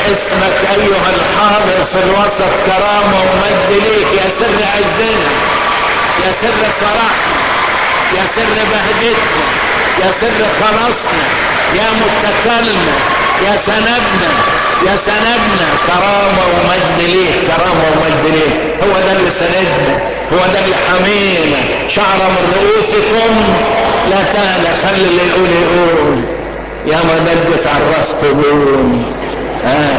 اسمك ايها الحاضر في الوسط كرامة ومجد ليك يا سر عزنا يا سر فرحنا يا سر بهجتنا يا سر خلاصنا يا متكلنا يا سندنا يا سندنا كرامة ومجد ليه كرامة ومجد ليه هو ده اللي سندنا هو ده اللي حمينا شعر من رؤوسكم لا تعالى خلي اللي يقول يقول يا ما دقت على الراس تقول آه.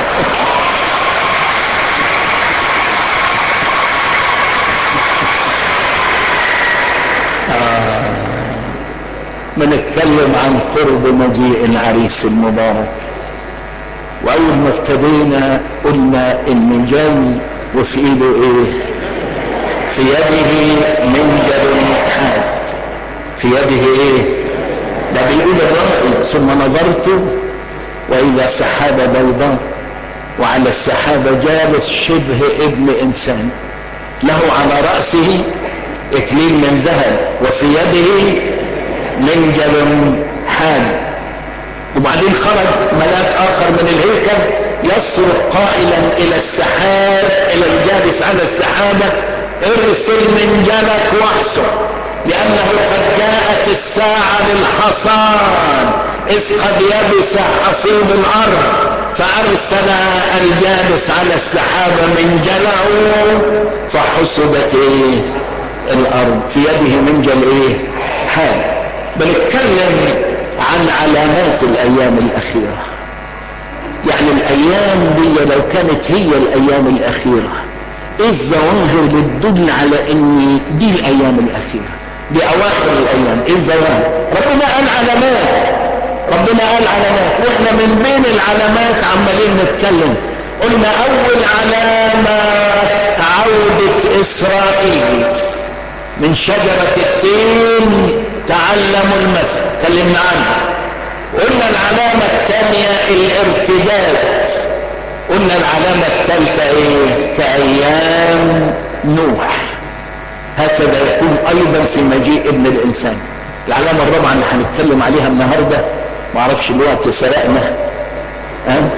آه. بنتكلم عن قرب مجيء العريس المبارك واول ما ابتدينا قلنا ان جاي وفي ايده ايه في يده منجل حاد في يده ايه ده بيقول الرائي ثم نظرت واذا سحابة بيضاء وعلى السحابة جالس شبه ابن انسان له على رأسه اكليل من ذهب وفي يده منجل حاد وبعدين خرج ملاك اخر من الهيكل يصرخ قائلا الى السحاب الى الجالس على السحابة ارسل منجلك واحسن لانه قد جاءت الساعة للحصاد اذ قد يبس حصيد الارض فارسل الجالس على السحابة منجله فحسبت ايه الارض في يده منجل ايه حال بنتكلم عن علامات الايام الاخيرة يعني الايام دي لو كانت هي الايام الاخيرة ايه الظواهر اللي تدل على ان دي الايام الاخيرة دي اواخر الايام ايه الظواهر ربنا قال علامات ربنا قال علامات واحنا من بين العلامات عمالين نتكلم قلنا اول علامة عودة اسرائيل من شجرة التين تعلموا المثل كلمنا عنها قلنا العلامة الثانية الارتداد قلنا العلامة الثالثة ايه كأيام نوح هكذا يكون ايضا في مجيء ابن الانسان العلامة الرابعة اللي هنتكلم عليها النهاردة معرفش الوقت سرقنا ها أه؟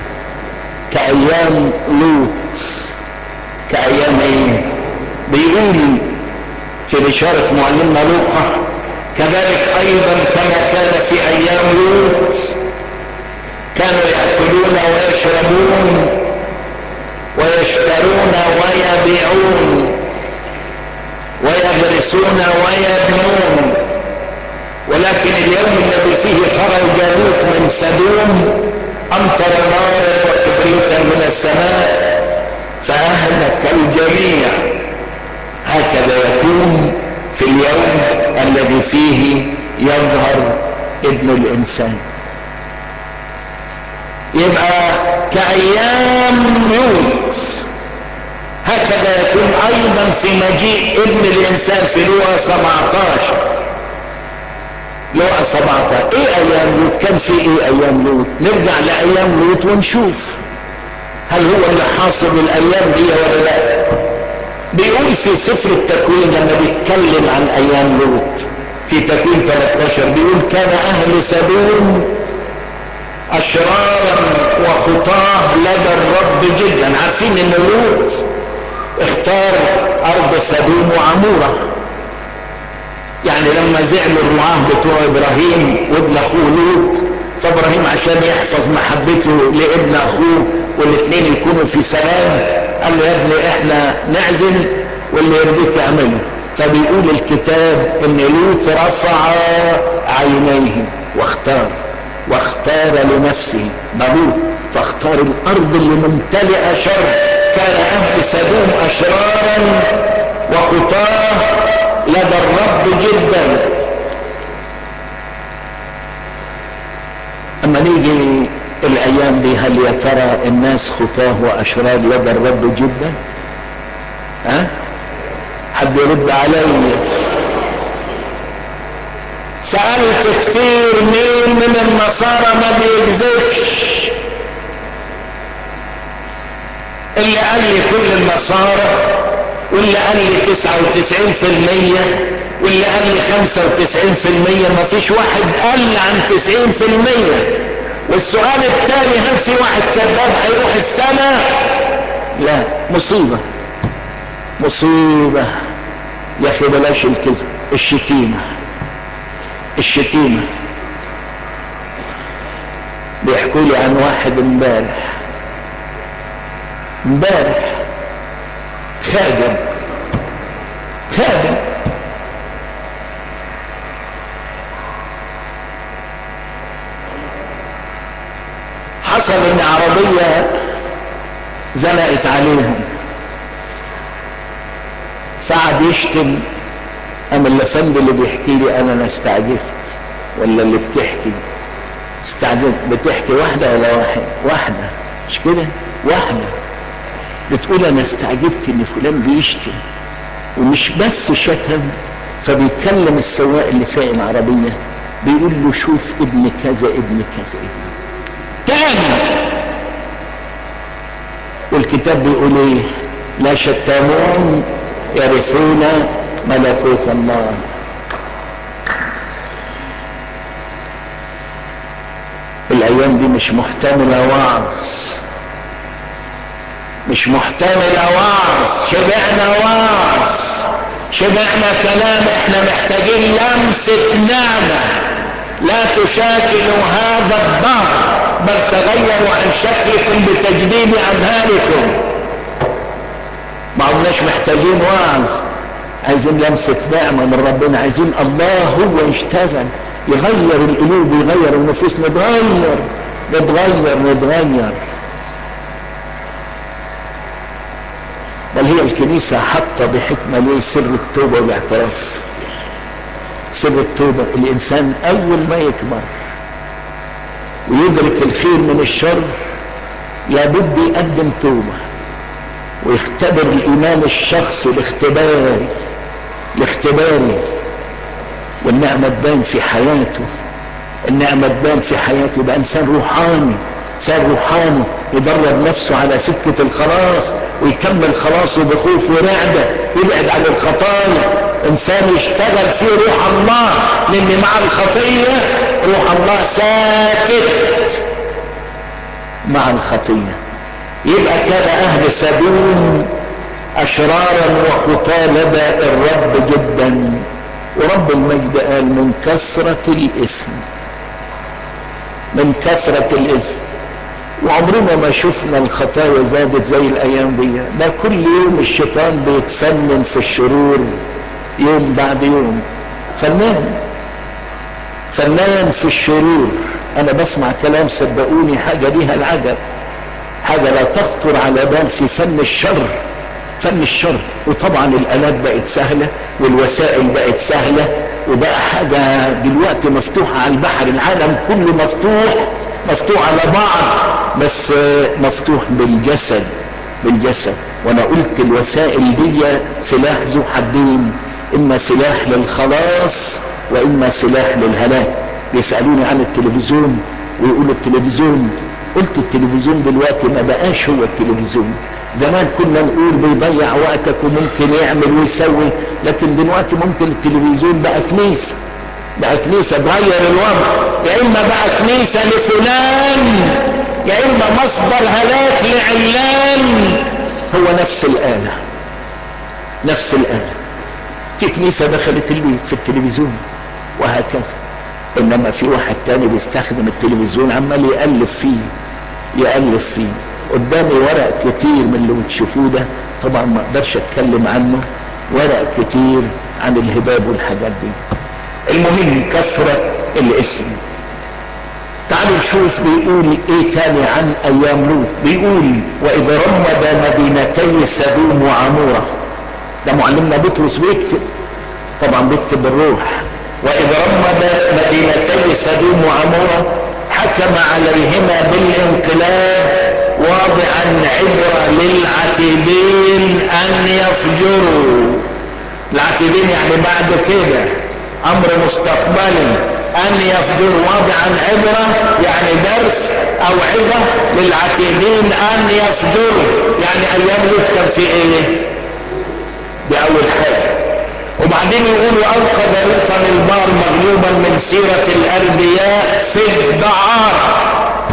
كأيام لوط كأيام ايه بيقول في بشارة معلمنا لوقا كذلك ايضا كما كان في ايام لوط كانوا يأكلون ويشربون ويشترون ويبيعون ويغرسون ويبنون ولكن اليوم الذي فيه خرج جالوت من سدوم امطر نارا وكبريتا من السماء فاهلك الجميع هكذا يكون في اليوم الذي فيه يظهر ابن الانسان يبقى كايام لوط هكذا يكون ايضا في مجيء ابن الانسان في لوقا 17 لوقا 17 ايه ايام لوط كان في ايه ايام لوط نرجع لايام لوط ونشوف هل هو اللي حاصل الايام دي ولا لا بيقول في سفر التكوين لما بيتكلم عن ايام لوط في تكوين 13 بيقول كان اهل سدوم اشرارا وخطاه لدى الرب جدا عارفين ان لوط اختار ارض سدوم وعمورة يعني لما زعلوا الرعاه بتوع ابراهيم وابن اخوه لوط فابراهيم عشان يحفظ محبته لابن اخوه والاثنين يكونوا في سلام قال له يا ابني احنا نعزل واللي يرضيك اعمله فبيقول الكتاب ان لوط رفع عينيه واختار واختار لنفسه بلوط فاختار الارض اللي ممتلئه شر كان اهل سدوم اشرارا وخطاه لدى الرب جدا اما نيجي الايام دي هل يا ترى الناس خطاه واشرار لدى الرب جدا ها أه؟ حد يرد علي سألت كتير مين من النصارى ما بيكذبش اللي قال لي كل النصارى واللي قال لي تسعة وتسعين في المية واللي قال لي خمسة وتسعين في المية ما فيش واحد قال عن تسعين في المية والسؤال الثاني هل في واحد كذاب هيروح السنة لا مصيبة مصيبة يا اخي بلاش الكذب الشتيمة الشتيمة بيحكوا لي عن واحد امبارح امبارح خادم خادم حصل ان عربية زنقت عليهم فقعد يشتم اما الافندي اللي بيحكي لي انا انا استعجبت ولا اللي بتحكي استعجبت بتحكي واحدة ولا واحد واحدة مش كده واحدة بتقول انا استعجبت ان فلان بيشتم ومش بس شتم فبيكلم السواق اللي سايق العربية بيقول له شوف ابن كذا ابن كذا ابن تاني والكتاب بيقول ايه لا شتامون يرثون ملكوت الله الايام دي مش محتملة وعظ مش محتملة وعظ شبعنا وعظ شبعنا كلام احنا محتاجين لمسة نعمة لا تشاكلوا هذا الظهر بل تغيروا عن شكلكم بتجديد اذهانكم ما عدناش محتاجين وعظ عايزين لمسة نعمة من ربنا عايزين الله هو يشتغل يغير القلوب يغير النفوس نتغير نتغير نتغير بل هي الكنيسة حاطة بحكمة ليه سر التوبة والاعتراف سر التوبة الإنسان أول ما يكبر ويدرك الخير من الشر لابد يقدم توبة ويختبر الإيمان الشخصي الاختباري الاختباري والنعمة تبان في حياته النعمة تبان في حياته يبقى إنسان روحاني إنسان روحاني يدرب نفسه على سكة الخلاص ويكمل خلاصه بخوف ورعدة يبعد عن الخطايا إنسان يشتغل فيه روح الله لأن مع الخطية روح الله ساكت مع الخطية يبقى كان أهل سدوم أشرارا وخطى لدى الرب جدا ورب المجد قال من كثرة الإثم من كثرة الإثم وعمرنا ما شفنا الخطايا زادت زي الأيام دي ده كل يوم الشيطان بيتفنن في الشرور يوم بعد يوم فنان فنان في الشرور أنا بسمع كلام صدقوني حاجة ليها العجب حاجة لا تخطر على بال في فن الشر فن الشر وطبعا الالات بقت سهلة والوسائل بقت سهلة وبقى حاجة دلوقتي مفتوحة على البحر العالم كله مفتوح مفتوح على بعض بس مفتوح بالجسد بالجسد وانا قلت الوسائل دي سلاح ذو حدين اما سلاح للخلاص واما سلاح للهلاك بيسألوني عن التلفزيون ويقولوا التلفزيون قلت التلفزيون دلوقتي ما بقاش هو التلفزيون زمان كنا نقول بيضيع وقتك وممكن يعمل ويسوي لكن دلوقتي ممكن التلفزيون بقى كنيسة بقى كنيسة تغير الوضع يا اما بقى كنيسة لفلان يا اما مصدر هلاك لعلان هو نفس الآلة نفس الآلة في كنيسة دخلت البيت في التلفزيون وهكذا انما في واحد تاني بيستخدم التلفزيون عمال يألف فيه يألف فيه قدامي ورق كتير من اللي بتشوفوه ده طبعا ما اقدرش اتكلم عنه ورق كتير عن الهباب والحاجات دي المهم كثرة الاسم تعالوا نشوف بيقول ايه تاني عن ايام لوط بيقول واذا رمد مدينتي سدوم وعمورة ده معلمنا بطرس بيكتب طبعا بيكتب بالروح واذا رمد مدينتي سدوم وعمورة حكم عليهما بالانقلاب واضعا عبرة للعتيبين ان يفجروا العتيبين يعني بعد كده امر مستقبلي ان يفجروا واضعا عبرة يعني درس او عظة للعتيبين ان يفجروا يعني ايام لوط كان في ايه دي اول حاجة وبعدين يقولوا انقذ لوطا البار مغلوبا من سيرة الانبياء في الدعارة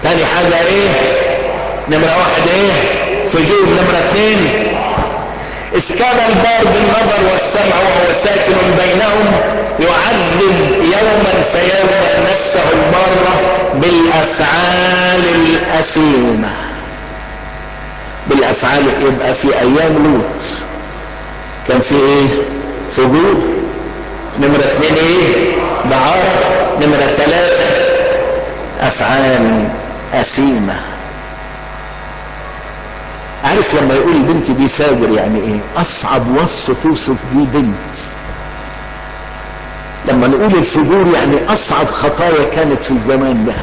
تاني حاجة ايه نمرة واحد ايه فجور نمرة اتنين اسكان البار بالنظر والسمع وهو ساكن بينهم يعذب يوما فيوما نفسه البارة بالافعال الاثيمة بالافعال يبقى في ايام لوط كان في ايه فجور نمرة اتنين ايه دعارة نمرة ثلاثة افعال اثيمة عارف لما يقول البنت دي فاجر يعني ايه اصعب وصف توصف دي بنت لما نقول الفجور يعني اصعب خطايا كانت في الزمان ده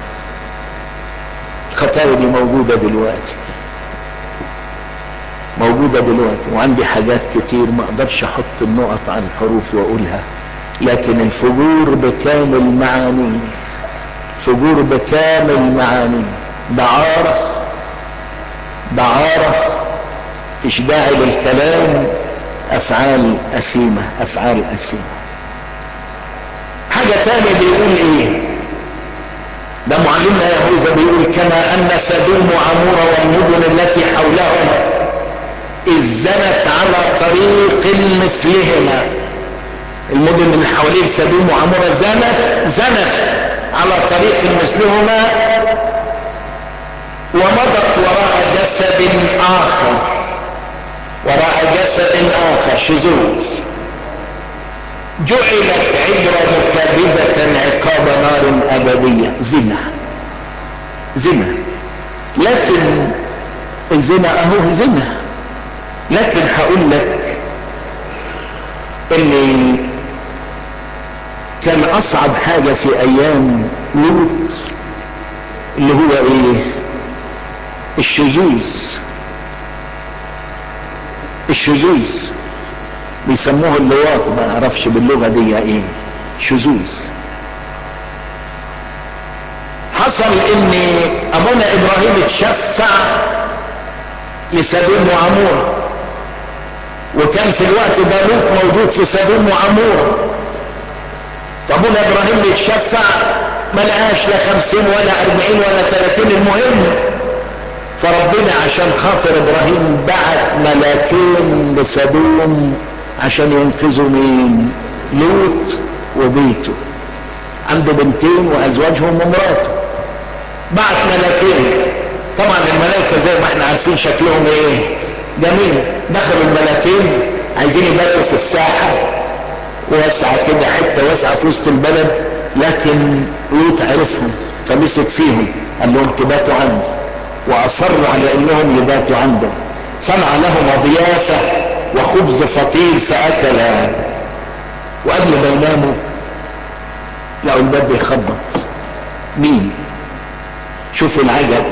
الخطايا دي موجودة دلوقتي موجودة دلوقتي وعندي حاجات كتير ما اقدرش احط النقط على الحروف واقولها لكن الفجور بكامل معانيه فجور بكامل معانيه دعارة دعارة فيش داعي للكلام افعال اثيمة افعال اثيمة حاجة تانية بيقول ايه ده معلمنا يهوذا بيقول كما ان سدوم وعمورة والمدن التي حولهم اذ زنت على طريق مثلهما المدن اللي حوالين سدوم وعمورة زنت زنت على طريق مثلهما ومضت وراء جسد اخر وراء جسد اخر شذوذ جعلت عبرة مكابدة عقاب نار ابدية زنا زنا لكن الزنا اهو زنا لكن هقول لك ان كان اصعب حاجة في ايام لوط اللي هو ايه الشذوذ الشذوذ بيسموه اللواط ما اعرفش باللغة دي ايه شذوذ حصل ان ابونا ابراهيم اتشفع لسدوم وعمورة وكان في الوقت ده لوط موجود في سدوم وعمورة فابونا ابراهيم بيتشفع ما لقاش لا خمسين ولا اربعين ولا ثلاثين المهم فربنا عشان خاطر ابراهيم بعت ملاكين لسدوم عشان ينقذوا مين لوط وبيته عنده بنتين وازواجهم ومراته بعت ملاكين طبعا الملائكة زي ما احنا عارفين شكلهم ايه جميل دخلوا الملاكين عايزين يباتوا في الساحة واسعة كده حتة واسعة في وسط البلد لكن لوط عرفهم فمسك فيهم قال لهم تباتوا عندي واصروا على انهم يباتوا عنده صنع لهم ضيافة وخبز فطير فاكلا وقبل ما يناموا لقوا الباب بيخبط مين شوفوا العجب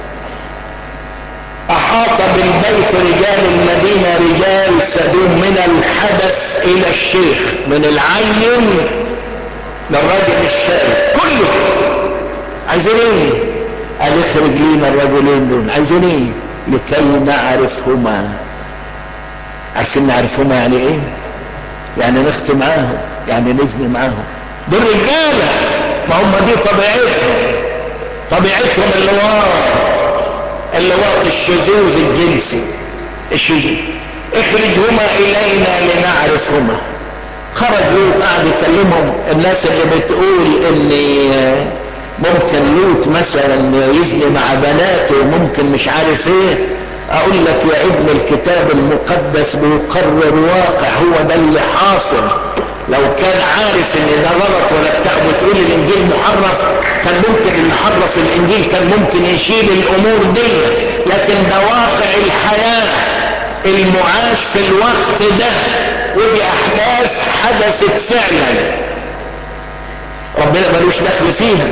احاط بالبيت رجال المدينة رجال سدوم من الحدث الى الشيخ من العين للراجل الشاب كله عايزين ايه قال اخرج لينا الرجلين دول عايزين ايه لكي نعرفهما عارفين نعرفهما يعني ايه يعني نختي معاهم يعني نزني معاهم دول رجاله ما هم دي طبيعتهم طبيعتهم اللواط اللواط الشذوذ الجنسي الشذوذ اخرجهما الينا لنعرفهما خرج لوط قاعد يكلمهم الناس اللي بتقول ان ممكن لوط مثلا يزني مع بناته وممكن مش عارف ايه اقول لك يا ابن الكتاب المقدس بيقرر واقع هو ده اللي حاصل لو كان عارف ان ده غلط ولا بتاع وتقول الانجيل محرف كان ممكن اللي حرف الانجيل كان ممكن يشيل الامور دي لكن ده واقع الحياة المعاش في الوقت ده ودي احداث حدثت فعلا ربنا ملوش دخل فيها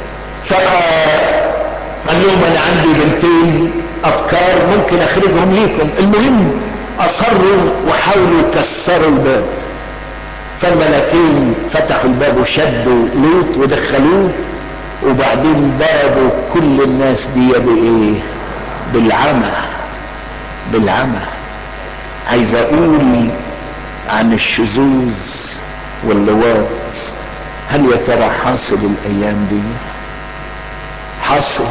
فقال لهم انا عندي بنتين افكار ممكن اخرجهم ليكم المهم اصروا وحاولوا يكسروا الباب فالملاكين فتحوا الباب وشدوا لوط ودخلوه وبعدين ضربوا كل الناس دي بايه بالعمى بالعمى عايز اقول عن الشذوذ واللواط هل يا ترى حاصل الايام دي حاصل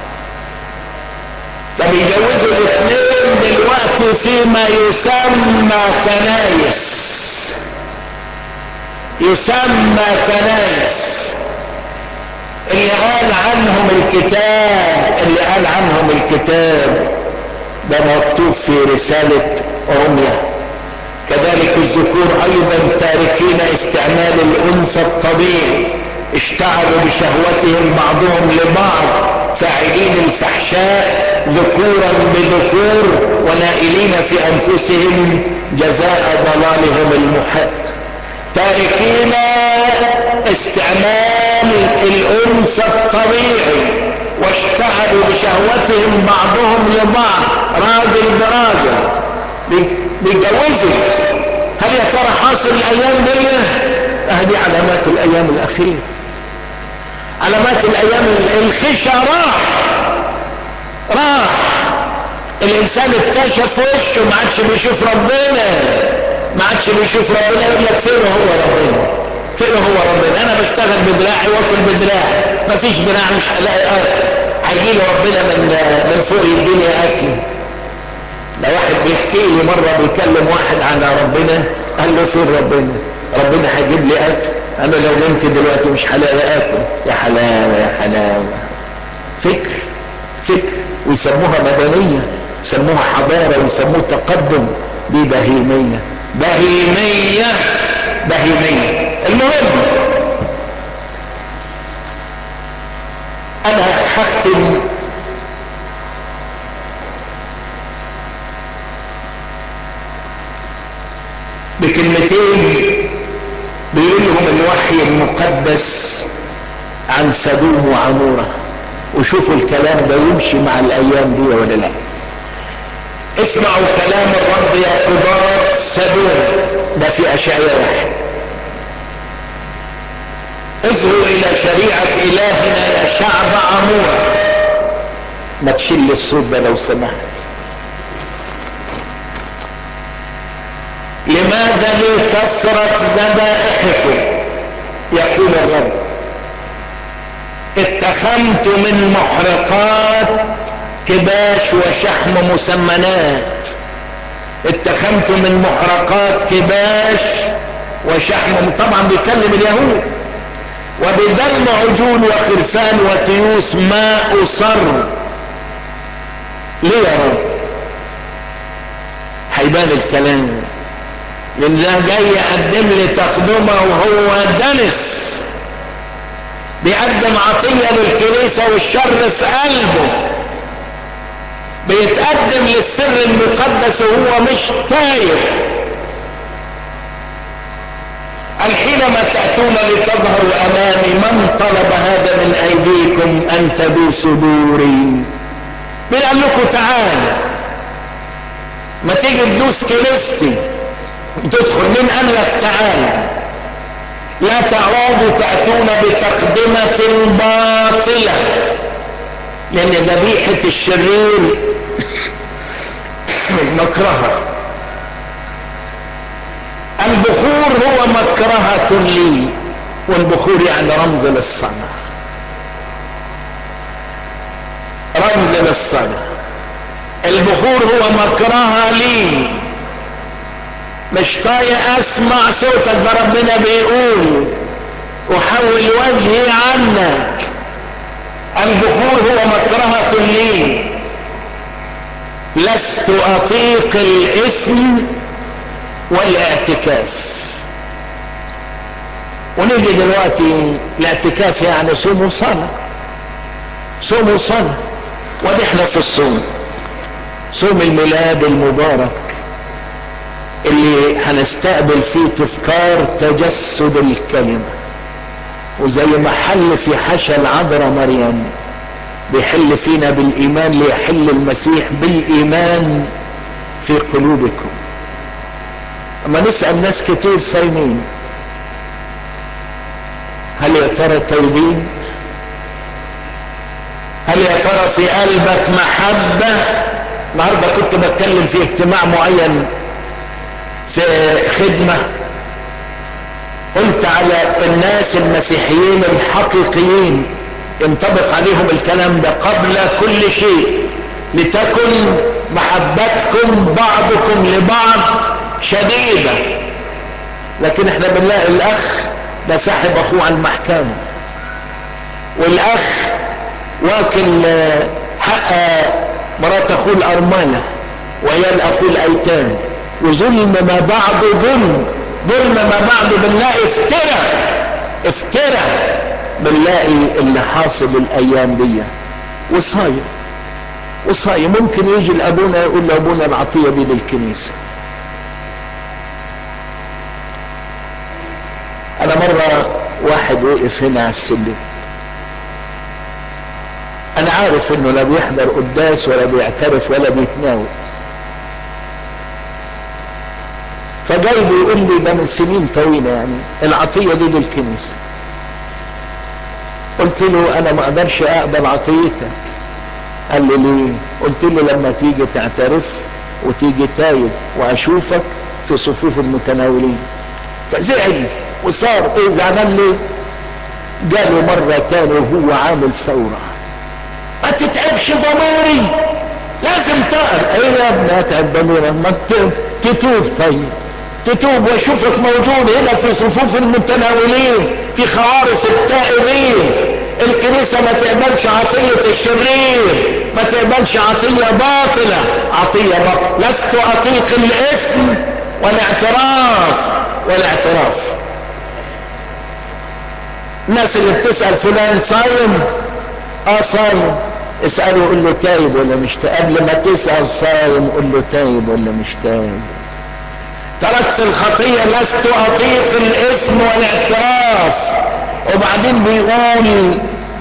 فبيجوزوا الاثنين دلوقتي فيما يسمى كنايس يسمى كنايس اللي قال عنهم الكتاب اللي قال عنهم الكتاب ده مكتوب في رسالة روميا كذلك الذكور ايضا تاركين استعمال الانثى الطبيعي اشتعلوا بشهوتهم بعضهم لبعض فاعلين الفحشاء ذكورا بذكور ونائلين في انفسهم جزاء ضلالهم المحق تاركين استعمال الانثى الطبيعي واشتعلوا بشهوتهم بعضهم لبعض راجل براجل بيتجوزوا هل يا ترى حاصل الايام دي هذه علامات الايام الاخيره علامات الايام الخشة راح راح الانسان اتكشف وشه ما عادش بيشوف ربنا ما عادش بيشوف ربنا يقول لك فين هو ربنا فين هو ربنا انا بشتغل بدراعي واكل بدراعي ما فيش دراع مش هلاقي اكل هيجي له ربنا من من فوق يديني اكل ده واحد بيحكي لي مره بيكلم واحد عن ربنا قال له فين ربنا ربنا هيجيب لي اكل انا لو نمت دلوقتي مش هلاقي اكل يا حلاوه يا حلاوه فكر فكر ويسموها مدنيه يسموها حضاره ويسموه تقدم دي بهيميه بهيميه بهيميه المهم انا هختم بكلمتين بيقول لهم الوحي المقدس عن سدوم وعمورة وشوفوا الكلام ده يمشي مع الايام دي ولا لا اسمعوا كلام الرب يا قضاة سدوم ده في اشعياء واحد اصغوا الى شريعة الهنا يا شعب عمورة ما تشيل الصوت ده لو سمحت لماذا لكثرة ذبائحكم يقول الرب اتخمت من محرقات كباش وشحم مسمنات اتخمت من محرقات كباش وشحم طبعا بيكلم اليهود وبدم عجول وخرفان وتيوس ما اصر ليه يا رب هيبان الكلام لان ده جاي يقدم لي تقدمه وهو دنس بيقدم عطية للكنيسة والشر في قلبه بيتقدم للسر المقدس وهو مش تايه الحينما تأتون لتظهروا أمامي من طلب هذا من أيديكم أن تدوسوا دوري بيقول لكم تعال ما تيجي تدوس كنيستي تدخل من قال لك تعال لا تعودوا تأتون بتقدمة باطلة لأن ذبيحة الشرير مكرهة البخور هو مكرهة لي والبخور يعني رمز للصلاة رمز للصلاة البخور هو مكرهة لي مش طايق اسمع صوتك ده ربنا بيقول احول وجهي عنك البخور هو مكرهة لي لست اطيق الاثم والاعتكاف ونيجي دلوقتي الاعتكاف يعني صوم وصلاة صوم وصلاة ودي احنا في الصوم صوم الميلاد المبارك اللي هنستقبل فيه تذكار تجسد الكلمة وزي ما حل في حشا العذراء مريم بيحل فينا بالإيمان ليحل المسيح بالإيمان في قلوبكم اما نسأل ناس كتير صايمين هل يا ترى توبين هل يا ترى في قلبك محبة النهاردة كنت بتكلم في اجتماع معين في خدمة قلت على الناس المسيحيين الحقيقيين ينطبق عليهم الكلام ده قبل كل شيء لتكن محبتكم بعضكم لبعض شديدة لكن احنا بنلاقي الاخ ده ساحب اخوه على المحكمة والاخ واكل حق مرات اخوه الارملة وعيال اخوه الايتام وظلم ما بعد ظلم ظلم ما بعد بنلاقي افترى افترى بنلاقي اللي حاصل الايام دي وصايم وصايم ممكن يجي لابونا يقول لابونا العطيه دي للكنيسه انا مره واحد وقف هنا على السلم انا عارف انه لا بيحضر قداس ولا بيعترف ولا بيتناول فجاي بيقول لي ده من سنين طويلة يعني العطية دي للكنيسة قلت له انا ما اقدرش اقبل عطيتك قال لي ليه قلت له لما تيجي تعترف وتيجي تايب واشوفك في صفوف المتناولين فزعل وصار ايه زعلان ليه جاله مرة تاني وهو عامل ثورة ما تتعبش ضميري لازم تقر ايه يا ابني اتعب ضميرك ما تتوب طيب تتوب واشوفك موجود هنا في صفوف المتناولين في خوارص التائبين الكنيسة ما تقبلش عطية الشرير ما تقبلش عطية باطلة عطية باطلة لست اطيق الاثم والاعتراف والاعتراف الناس اللي بتسأل فلان صايم اه صايم اسأله قول له تايب ولا مش تايب قبل ما تسأل صايم قول له تايب ولا مش تايب تركت الخطية لست اطيق الاثم والاعتراف وبعدين بيقول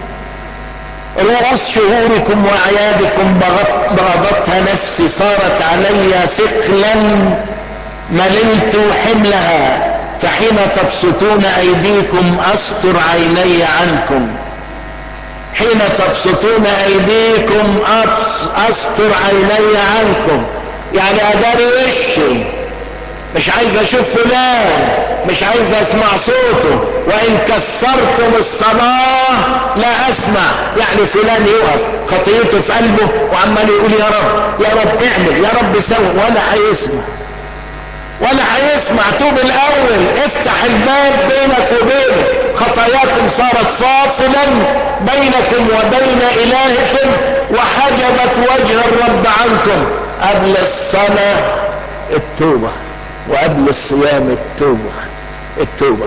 رؤوس شهوركم واعيادكم بغضتها نفسي صارت علي ثقلا مللت حملها فحين تبسطون ايديكم استر عيني عنكم حين تبسطون ايديكم استر عيني عنكم يعني اداري وشي مش عايز اشوف فلان مش عايز اسمع صوته وان كثرتم الصلاة لا اسمع يعني فلان يقف خطيته في قلبه وعمال يقول يا رب يا رب اعمل يا رب سوي ولا هيسمع ولا هيسمع توب الاول افتح الباب بينك وبينه خطاياكم صارت فاصلا بينكم وبين الهكم وحجبت وجه الرب عنكم قبل الصلاة التوبة وقبل الصيام التوبة التوبة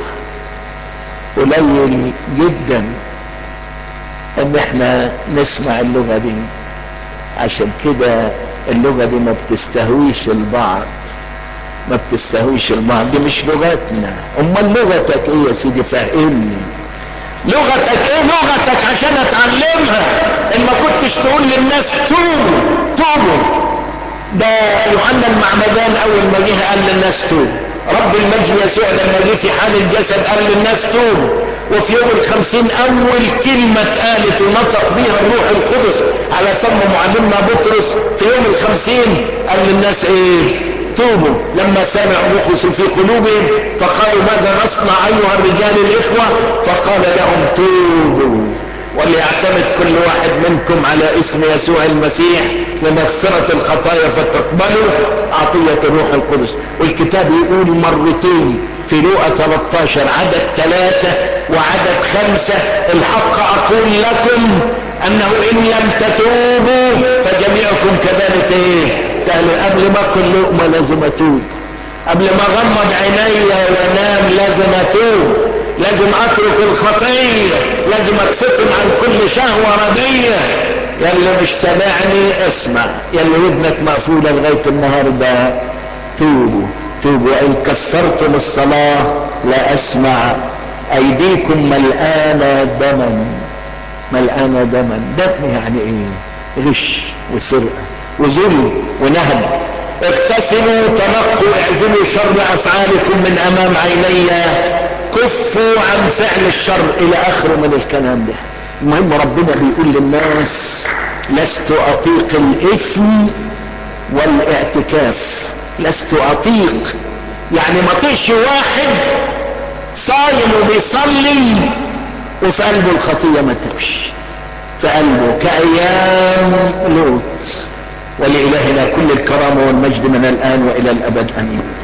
قليل جدا ان احنا نسمع اللغة دي عشان كده اللغة دي ما بتستهويش البعض ما بتستهويش البعض دي مش لغتنا امال لغتك ايه يا سيدي فهمني لغتك ايه لغتك عشان اتعلمها ان ما كنتش تقول للناس توبوا توبوا ده يوحنا المعمدان اول ما جه قال للناس توبوا رب المجد يسوع لما جه في حال الجسد قال للناس توبوا وفي يوم الخمسين اول كلمة اتقالت ونطق بها الروح القدس على فم معلمنا بطرس في يوم الخمسين قال للناس ايه توبوا لما سمعوا نخس في قلوبهم فقالوا ماذا نصنع ايها الرجال الاخوة فقال لهم توبوا وليعتمد كل واحد منكم على اسم يسوع المسيح لمغفرة الخطايا فتقبلوا عطية الروح القدس والكتاب يقول مرتين في لوقا 13 عدد ثلاثة وعدد خمسة الحق اقول لكم انه ان لم تتوبوا فجميعكم كذلك ايه قبل ما اكل لقمة لازم اتوب قبل ما اغمض عيني وانام لازم اتوب لازم اترك الخطية لازم اتفطن عن كل شهوة ردية يلي مش سامعني اسمع يلي ودنك مقفولة لغاية النهاردة توبوا توبوا ان كثرتم الصلاة لا اسمع ايديكم ملآنة دما ملآنة دما دم يعني ايه غش وسرقة وظلم ونهب اغتسلوا تنقوا اعزلوا شر افعالكم من امام عيني كفوا عن فعل الشر الى اخره من الكلام ده المهم ربنا بيقول للناس لست اطيق الاثم والاعتكاف لست اطيق يعني ما طيش واحد صايم وبيصلي وفي قلبه الخطيه ما تبش في قلبه كأيام لوط ولإلهنا كل الكرامة والمجد من الآن وإلى الأبد أمين